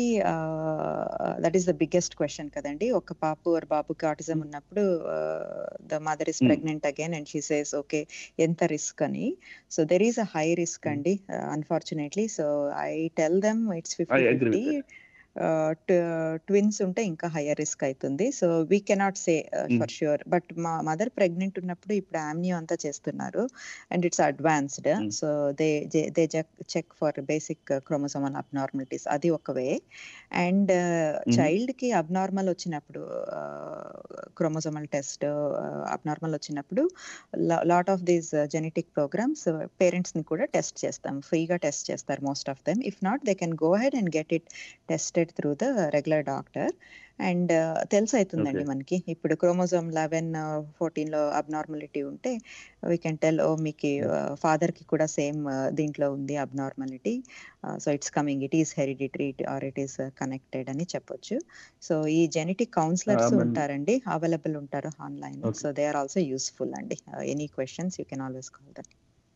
that is the biggest question కదండి ఒక పాపు ఆర్ బాబుకి ఆటిజం ఉన్నప్పుడు the mother is Hmm. Pregnant again and she says okay ఎంత రిస్క్ అని so there is a high risk అండి unfortunately so I tell them it's fifty I agree with fifty twins ఉంటే ఇంకా higher risk అవుతుంది so we cannot say for sure but మా mother pregnant ఉన్నప్పుడు ఇప్పుడు amnio అంతా చేస్తున్నారు and it's advanced Mm. So they they check for basic chromosomal abnormalities అది ఒక వే అండ్ చైల్డ్ కి అబ్నార్మల్ వచ్చినప్పుడు క్రోమోసోమల్ టెస్ట్ అబ్నార్మల్ వచ్చినప్పుడు lot of these genetic programs parents ని కూడా టెస్ట్ చేస్తాం ఫ్రీగా టెస్ట్ చేస్తారు most of them if not they can go head and get it tested through the regular doctor and తెలిసి అవుతుందండి Okay. మనకి ఇప్పుడు క్రోమోజోమ్ లెవెన్ ఫోర్టీన్ లో అబ్నార్మాలిటీ ఉంటే వీ కెన్ టెల్ ఓ మీకు ఫాదర్ కి కూడా సేమ్ దీంట్లో ఉంది abnormality so it's coming it is hereditary or it is connected అని చెప్పొచ్చు సో ఈ జెనెటిక్ కౌన్సిలర్స్ Um, ఉంటారండి అవైలబుల్ ఉంటారు online Okay. So they are also useful అండి any questions you can always call that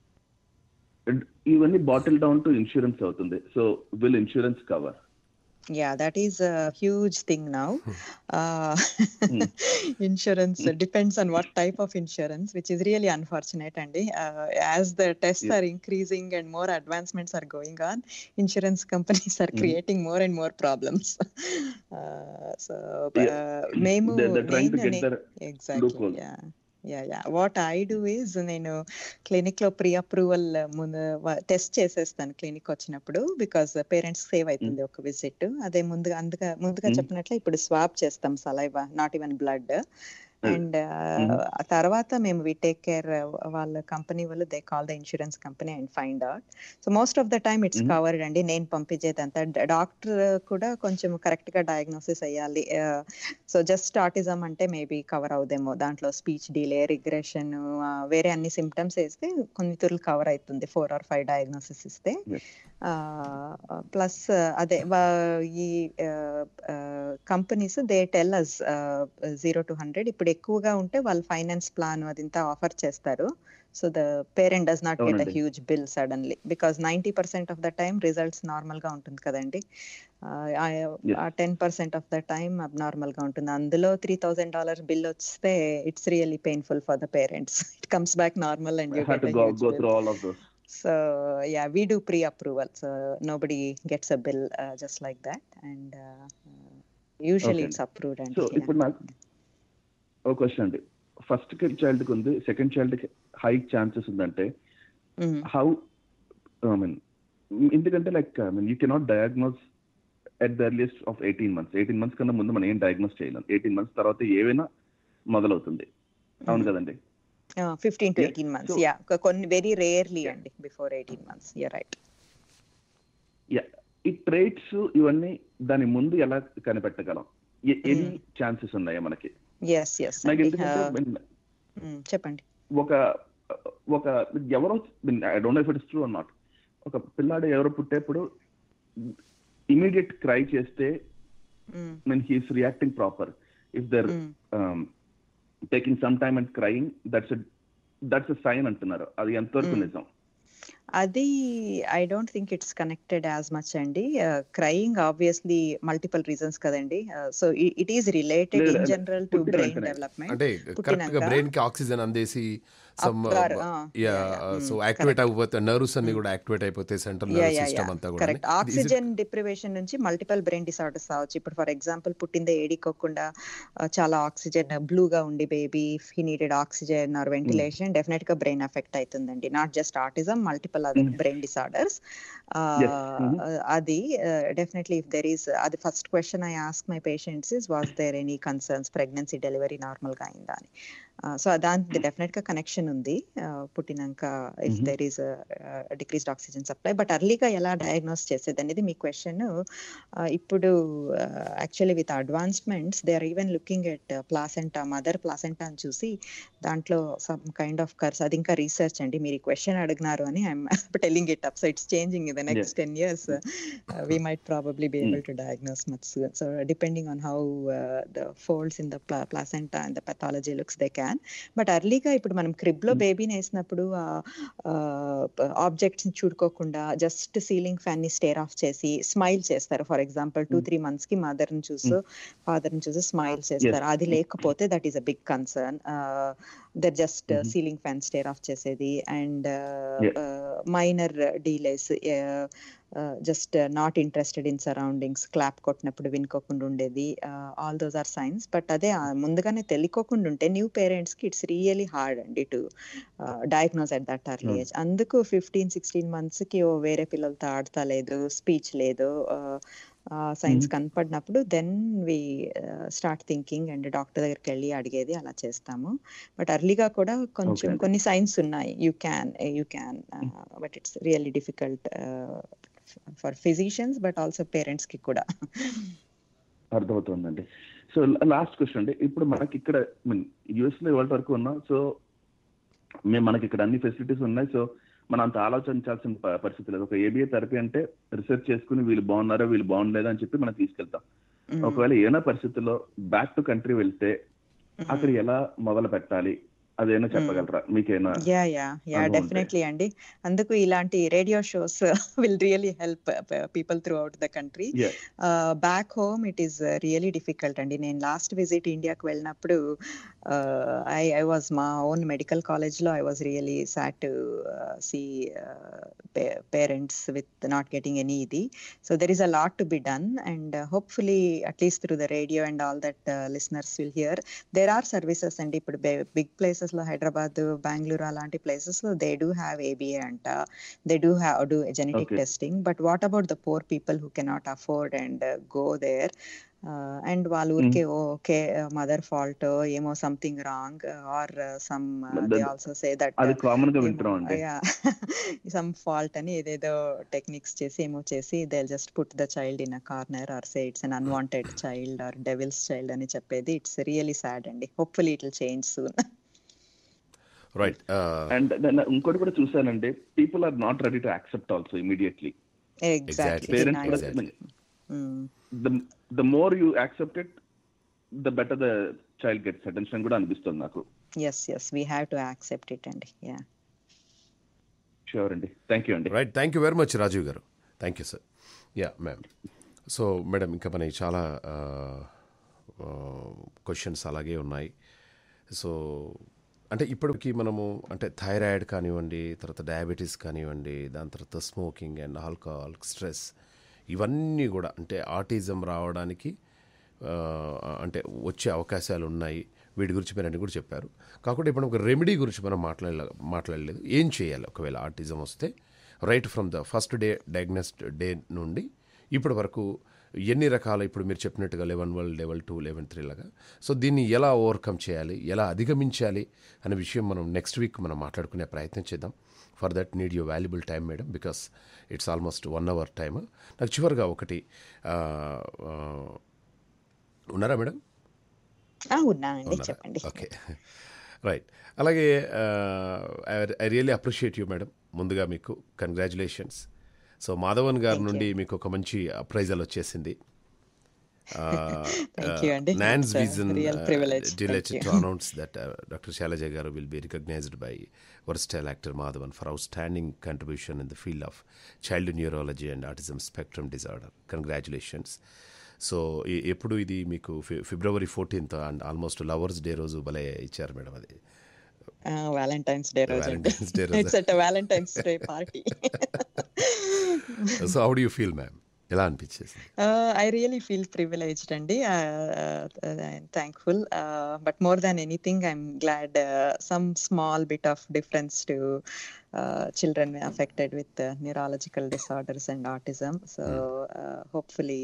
And ఇవన్నీ bottle down to insurance అవుతుంది so will insurance cover Yeah, that is a huge thing now. Uh, Hmm. insurance uh, depends on what type of insurance, which is really unfortunate. And uh, as the tests Yeah. are increasing and more advancements are going on, insurance companies are Mhm. creating more and more problems. uh, so, Yeah. uh, మేము they're, they're trying to నేను get their exactly loophole. Yeah yeah yeah what I do is నేను clinic లో pre approval ముందు test చేసేస్తాను clinic వచ్చినప్పుడు because parents save అవుతుంది ఒక visit అదే ముందుగా అందుగా ముందుగా Mm. చెప్పినట్లు ఇప్పుడు స్వాప్ చేస్తాం saliva not even blood and Mhm. ఆ తర్వాత మేము వి టేక్ కేర్ వాళ్ళ కంపెనీ వాళ్ళు they call the insurance company and find out so most of the time it's Mhm. Covered అండి నేను పంపించేదంతా డాక్టర్ కూడా కొంచెం కరెక్ట్ గా డయాగ్నోసిస్ అయ్యాలి సో జస్ట్ ఆటిజం అంటే మేబీ కవర్ అవుదేమో దాంట్లో స్పీచ్ డిలే రిగ్రెషన్ వేరే అన్ని సిమ్టమ్స్ వేస్తే కొన్ని తుర్లు కవర్ అవుతుంది ఫోర్ ఆర్ ఫైవ్ డయాగ్నోసిస్ ఇస్తే Yes. ప్లస్ అదే వా- ఈ companies they tell us zero to hundred ఇప్పుడు ఎక్కువగా ఉంటే వాళ్ళు ఫైనాన్స్ ప్లాన్ అదింతా ఆఫర్ చేస్తారు so the parent does not get a అవునండి. Huge bill suddenly because ninety percent of the time results normal గా ఉంటుంది కదండి ఆ ten percent of the time abnormal గా ఉంటుంది అందులో త్రీ థౌసండ్ డాలర్ బిల్ వస్తే it's really painful for the parents it comes back normal and you had to go, go through all of those So yeah, we do pre-approval. So nobody gets a bill uh, just like that, and uh, uh, usually Okay. it's approved. And so yeah. ఇప్పుడు నాకు ఒక question అండి first child కి ఉంది second child కి high chances ఉందంటే Mm. How I mean ఎందుకంటే like I mean you cannot diagnose at the earliest of eighteen months eighteen months కన్నా ముందు మనం ఏం డయాగ్నోస్ చేయలేం ఎయిటీన్ మంత్స్ తర్వాత ఏవైనా మొదలవుతుంది అవును కదండి Uh, 15 to Yeah. 18 months. So- yeah, కొ- కొన్ని very rarely Yeah. అండి before 18 months. You're right. Yeah ఈ ట్రేట్స్ ఇవన్నీ దాని ముందు ఎలా కనిపెట్టగలం ఎ- ఎన్ని Mm. ఛాన్సెస్ ఉన్నాయా మనకి Yes, yes. నాకు అండి. ఎందుకంటే Uh, when mm, చెప్పండి ఒక ఒక ఎవరో I don't know if it's true not ఒక పిల్లాడు ఎవరో పుట్టేప్పుడు ఇమీడియట్ క్రై చేస్తే Mm, mean he's reacting proper if there mm. Taking some time and crying that's that's sign అంటున్నారు అది ఎంతవరకు Mm. నిజం అది I don't think it's connected as much అండి క్రయింగ్ ఆబ్వియస్లీ మల్టిపుల్ రీజన్స్ కదండి సో ఇట్ ఈస్ రిలేటెడ్ లేదు, in అది general to పుట్టినాకనే. బ్రెయిన్ డెవలప్మెంట్ అంటే కరెక్ట్ గా పుట్టినాక బ్రెయిన్ కి ఆక్సిజన్ అందేసి some Upgar, ah, yeah yeah, yeah, so mm, activate అయిపోతే నర్వ్స్ అన్ని కూడా యాక్టివేట్ అయిపోతే central yeah nerve yeah yeah system అంతా కూడా కరెక్ట్ ఆక్సిజన్ డిప్రివేషన్ నుంచి మల్టిపల్ బ్రెయిన్ డిసార్డర్స్ రావచ్చు ఇప్పుడు ఫర్ ఎగ్జాంపుల్ పుట్టిందే ఏడికోకుండా ఆ, చాలా ఆక్సిజన్ బ్లూగా ఉండి baby he needed oxygen or ventilation definite గా బ్రెయిన్ ఎఫెక్ట్ అవుతుందండి not just autism multiple other brain disorders Yes. Mhm. అది డెఫినెట్లీ ఇఫ్ దెర్ ఈస్ అది first question I ask my patients is was there any concerns pregnancy delivery normal గా అయిందా అని so దాని definite గా connection ఉంది uh, పుట్టినాక if Mhm. There is decreased oxygen supply but అర్లీగా ఎలా డయాగ్నోస్ చేసేది అనేది మీ క్వశ్చన్ ఇప్పుడు actually with advancements they are even looking at placenta mother placenta అని చూసి దాంట్లో సమ్ కైండ్ ఆఫ్ కర్స్ అది ఇంకా రీసెర్చ్ అండి మీరు ఈ క్వశ్చన్ అడిగినారు అని I'm telling it up so it's changing in the next ten years we might probably be able to diagnose much soon. So depending on how uh, the folds in the pla- placenta and the pathology looks, they can. But earlyగా ఇప్పుడు మనం crib లో బేబీని వేసినప్పుడు objects చూడుకోకుండా just ceiling fan ని stare off చేసి smile చేస్తారు for example two three months కి మదర్ ని చూసి ఫాదర్ ని చూసి స్మైల్ చేస్తారు అది లేకపోతే that is a big concern there just ceiling fan stare off చేసేది and minor delays just not interested in surroundings clap కొట్టినప్పుడు వినుకోకుండా ఉండేది all those are signs but అదే ఆ, ముందుగానే తెలియకోకుండా ఉంటే న్యూ పేరెంట్స్ కి ఇట్స్ రియలీ హార్డ్ అండి to diagnose at that early age అందుకు ఫిఫ్టీన్ సిక్స్టీన్ మంత్స్ కి ఓ వేరే పిల్లలతో ఆడతా లేదు స్పీచ్ లేదు సైన్స్ కనపడినప్పుడు then we start thinking and doctor దగ్గరికి వెళ్ళి అడిగేది అలా చేస్తాము బట్ అర్లీగా కూడా కొంచెం Okay. కొన్ని సైన్స్ ఉన్నాయి you can you can but it's really difficult for physicians but also parents కి కూడా అర్థమవుతుందండి సో లాస్ట్ క్వశ్చన్ అండి ఇప్పుడు మనకి ఇక్కడ మీన్ యుఎస్ లో ఇవాళ వరకు ఉన్నాం సో మేము మనకి ఇక్కడ అన్ని ఫెసిలిటీస్ ఉన్నాయి సో మనం అంత ఆలోచించాల్సిన ప- పరిస్థితి లేదు ఒక ఏబిఏ థెరపీ అంటే రీసెర్చ్ చేసుకుని వీళ్ళు బాగున్నారా వీళ్ళు బాగుండలేదా అని చెప్పి మనం తీసుకెళ్తాం Mm. ఒకవేళ ఏమైనా పరిస్థితుల్లో బ్యాక్ టు కంట్రీ వెళ్తే అక్కడ ఎలా మొదలు పెట్టాలి అదేనా చెప్పగలరా మీకేనా యా యా యా అనుభవం డెఫినెట్లీ అండి అందుకు ఇలాంటి radio shows will really help people throughout the country Yeah. Back home it is really difficult అండి నేను లాస్ట్ విజిట్ ఇండియాకి వెళ్ళినప్పుడు ఐ ఐ వాజ్ మా ఓన్ మెడికల్ కాలేజ్లో I was really sad to see parents with not getting any ఇది so there is a lot to be done and hopefully at least through the radio and all that listeners will hear there are services అండి ఇప్పుడు big places లో హైదరాబాద్ బెంగళూరు అలాంటి places లో they do have ABA అంట they do have do genetic Okay. Testing but what about the poor people who cannot afford and go there and వాళ్ళ ఊరికే okay mother fault ఏమో something wrong or some they That- also say that అది common గా వింటున్నాం అండి some fault అని ఏదేదో techniques చేసి ఏమో చేసి they just put the child in a corner or say it's an unwanted child or devil's child అని చెప్పేది ఇట్స్ రియలీ సాడ్ అండి hopefully it will change soon right and నేను ఇంకోటి కూడా చూసానండి people are not ready to accept also immediately exactly parents కూడా Exactly. The the more you accept it the better the child gets attention కూడా అనిపిస్తుంది నాకు yes yes we have to accept it అండి yeah sure అండి thank you అండి right thank you very much Rajiv garu thank you sir yeah ma'am so madam ఇంకా మనకి చాలా questions అలాగే ఉన్నాయి సో అంటే ఇప్పటికి మనము అంటే థైరాయిడ్ కానివ్వండి తర్వాత డయాబెటీస్ కానివ్వండి దాని తర్వాత స్మోకింగ్ అండ్ ఆల్కహాల్ స్ట్రెస్ ఇవన్నీ కూడా అంటే ఆటిజం రావడానికి ఆ, అంటే వచ్చే అవకాశాలు ఉన్నాయి వీటి గురించి మీరు అన్ని కూడా చెప్పారు కాకుండా ఇప్పుడు ఒక రెమెడీ గురించి మనం మాట్లాడలే మాట్లాడలేదు ఏం చేయాలి ఒకవేళ ఆటిజం వస్తే right from the first day diagnosed day నుండి ఇప్పటి వరకు ఎన్ని రకాల ఇప్పుడు మీరు చెప్పినట్టుగా level one level two level three లాగా సో దీన్ని ఎలా ఓవర్కమ్ చేయాలి ఎలా అధిగమించాలి అనే విషయం మనం నెక్స్ట్ వీక్ మనం మాట్లాడుకునే ప్రయత్నం చేద్దాం for that need you valuable time madam because it's almost one hour time నాకు చివరిగా ఒకటి ఆ, ఆ, ఉన్నారా మేడం ఉన్నానండి చెప్పండి ఓకే రైట్ అలాగే I really appreciate you madam ముందుగా మీకు కంగ్రాచులేషన్స్ సో మాధవన్ గారి నుండి మీకు ఒక మంచి అప్రైజల్ వచ్చేసింది Thank you, Andy. Nan's It's a Vision real privilege. Thank delighted you. to announce that uh, Dr. Shailaja Garu will be recognized by versatile actor Madhavan for outstanding contribution in the field of child neurology and autism spectrum disorder. Congratulations. So ఎప్పుడు ఇది మీకు ఫి- ఫిబ్రవరి fourteenth and almost lovers day రోజు భలే ఇచ్చారు madam అది Valentine's day రోజు Valentine's Day రోజు. It's at Valentine's Day party so how do you feel ma'am ఎలా అనిపించేసింది ఐ రియలీ ఫీల్ ప్రివిలేజ్డ్ అండి thankful but more than anything I'm glad some small bit of difference to children affected with neurological disorders and autism so hopefully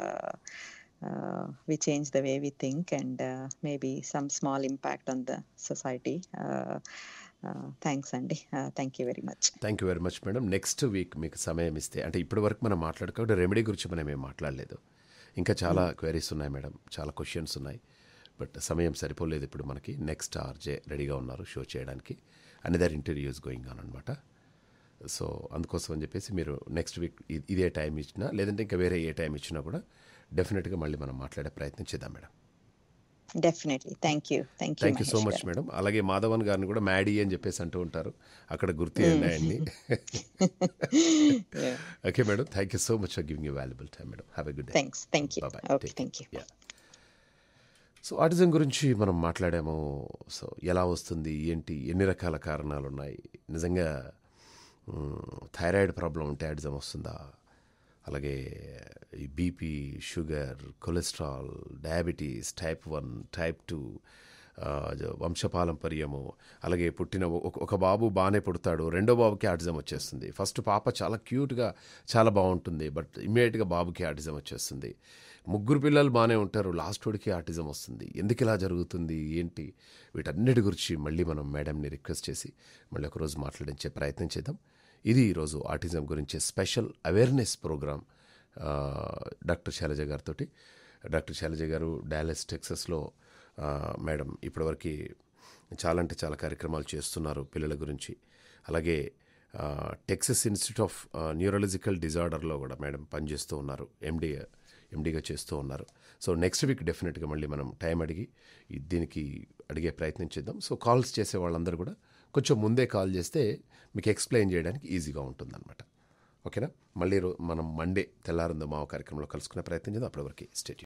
we change the way we think and uh, maybe some small impact on the society. Uh, uh, thanks, Andy. Uh, thank you very much. Thank you very much madam next week మీకు సమయం ఇస్తే అంటే ఇప్పటి వరకు మనం మాట్లాడుకోవడం remedy గురించి మనం ఏం మాట్లాడలేదు ఇంకా చాలా క్వైరీస్ ఉన్నాయి మేడం చాలా క్వశ్చన్స్ ఉన్నాయి బట్ సమయం సరిపోలేదు ఇప్పుడు మనకి నెక్స్ట్ ఆర్జే రెడీగా ఉన్నారు షో చేయడానికి అనదర్ ఇంటర్వ్యూస్ గోయింగ్ ఆన్ అనమాట సో అందుకోసం అని చెప్పేసి మీరు నెక్స్ట్ వీక్ ఇదే టైం ఇచ్చినా లేదంటే ఇంకా వేరే ఏ టైం ఇచ్చినా కూడా డెఫినెట్గా మళ్ళీ మనం మాట్లాడే ప్రయత్నం చేద్దాం madam Definitely. Thank you. Thank you. Thank you so Mahesh మచ్ garu. మేడం అలాగే మాధవన్ గారిని కూడా మ్యాడీ అని చెప్పేసి అంటూ ఉంటారు అక్కడ గుర్తు ఆయన్ని Yeah. Okay madam thank you so much for giving you valuable time madam have a good day Thanks. Thank you. Bye-bye. Okay. Take Thank you. care. Yeah. So autism గురించి మనం మాట్లాడాము సో ఎలా వస్తుంది ఏంటి ఎన్ని రకాల కారణాలు ఉన్నాయి నిజంగా మ్, థైరాయిడ్ ప్రాబ్లం ఉంటే ఆటిజం వస్తుందా అలాగే ఈ BP sugar cholesterol diabetes type one type two వంశపారంపర్యము అలాగే పుట్టిన ఒక- ఒక బాబు బాగానే పుడతాడు రెండో బాబుకి ఆటిజం వచ్చేస్తుంది ఫస్ట్ పాప చాలా క్యూట్గా చాలా బాగుంటుంది బట్ ఇమ్మీడియట్గా బాబుకి ఆటిజం వచ్చేస్తుంది ముగ్గురు పిల్లలు బాగానే ఉంటారు లాస్ట్ వాడికి ఆటిజం వస్తుంది ఎందుకు ఇలా జరుగుతుంది ఏంటి వీటన్నిటి గురించి మళ్ళీ మనం మేడంని రిక్వెస్ట్ చేసి మళ్ళీ ఒకరోజు మాట్లాడించే ప్రయత్నం చేద్దాం ఇది ఈరోజు ఆటిజం గురించి special awareness programme doctor Shailaja గారితో డాక్టర్ శైలజ గారు డాలస్ టెక్సస్లో ఆ, మేడం ఇప్పటివరకు చాలా అంటే చాలా కార్యక్రమాలు చేస్తున్నారు పిల్లల గురించి అలాగే ఆ, టెక్సస్ ఇన్స్టిట్యూట్ ఆఫ్ ఆ, న్యూరలజికల్ డిజార్డర్లో కూడా మేడం పనిచేస్తూ ఉన్నారు ఎండి ఎండిగా చేస్తూ ఉన్నారు సో నెక్స్ట్ వీక్ డెఫినెట్గా మళ్ళీ మనం టైం అడిగి ఈ- దీనికి అడిగే ప్రయత్నం చేద్దాం సో కాల్స్ చేసే వాళ్ళందరూ కూడా కొంచెం ముందే కాల్ చేస్తే మీకు ఎక్స్ప్లెయిన్ చేయడానికి ఈజీగా ఉంటుందన్నమాట ఓకేనా మళ్ళీ రో- మనం మండే తెల్లారిందో మా కార్యక్రమంలో కలుసుకునే ప్రయత్నం చేద్దాం అప్పటివరకు స్టేట్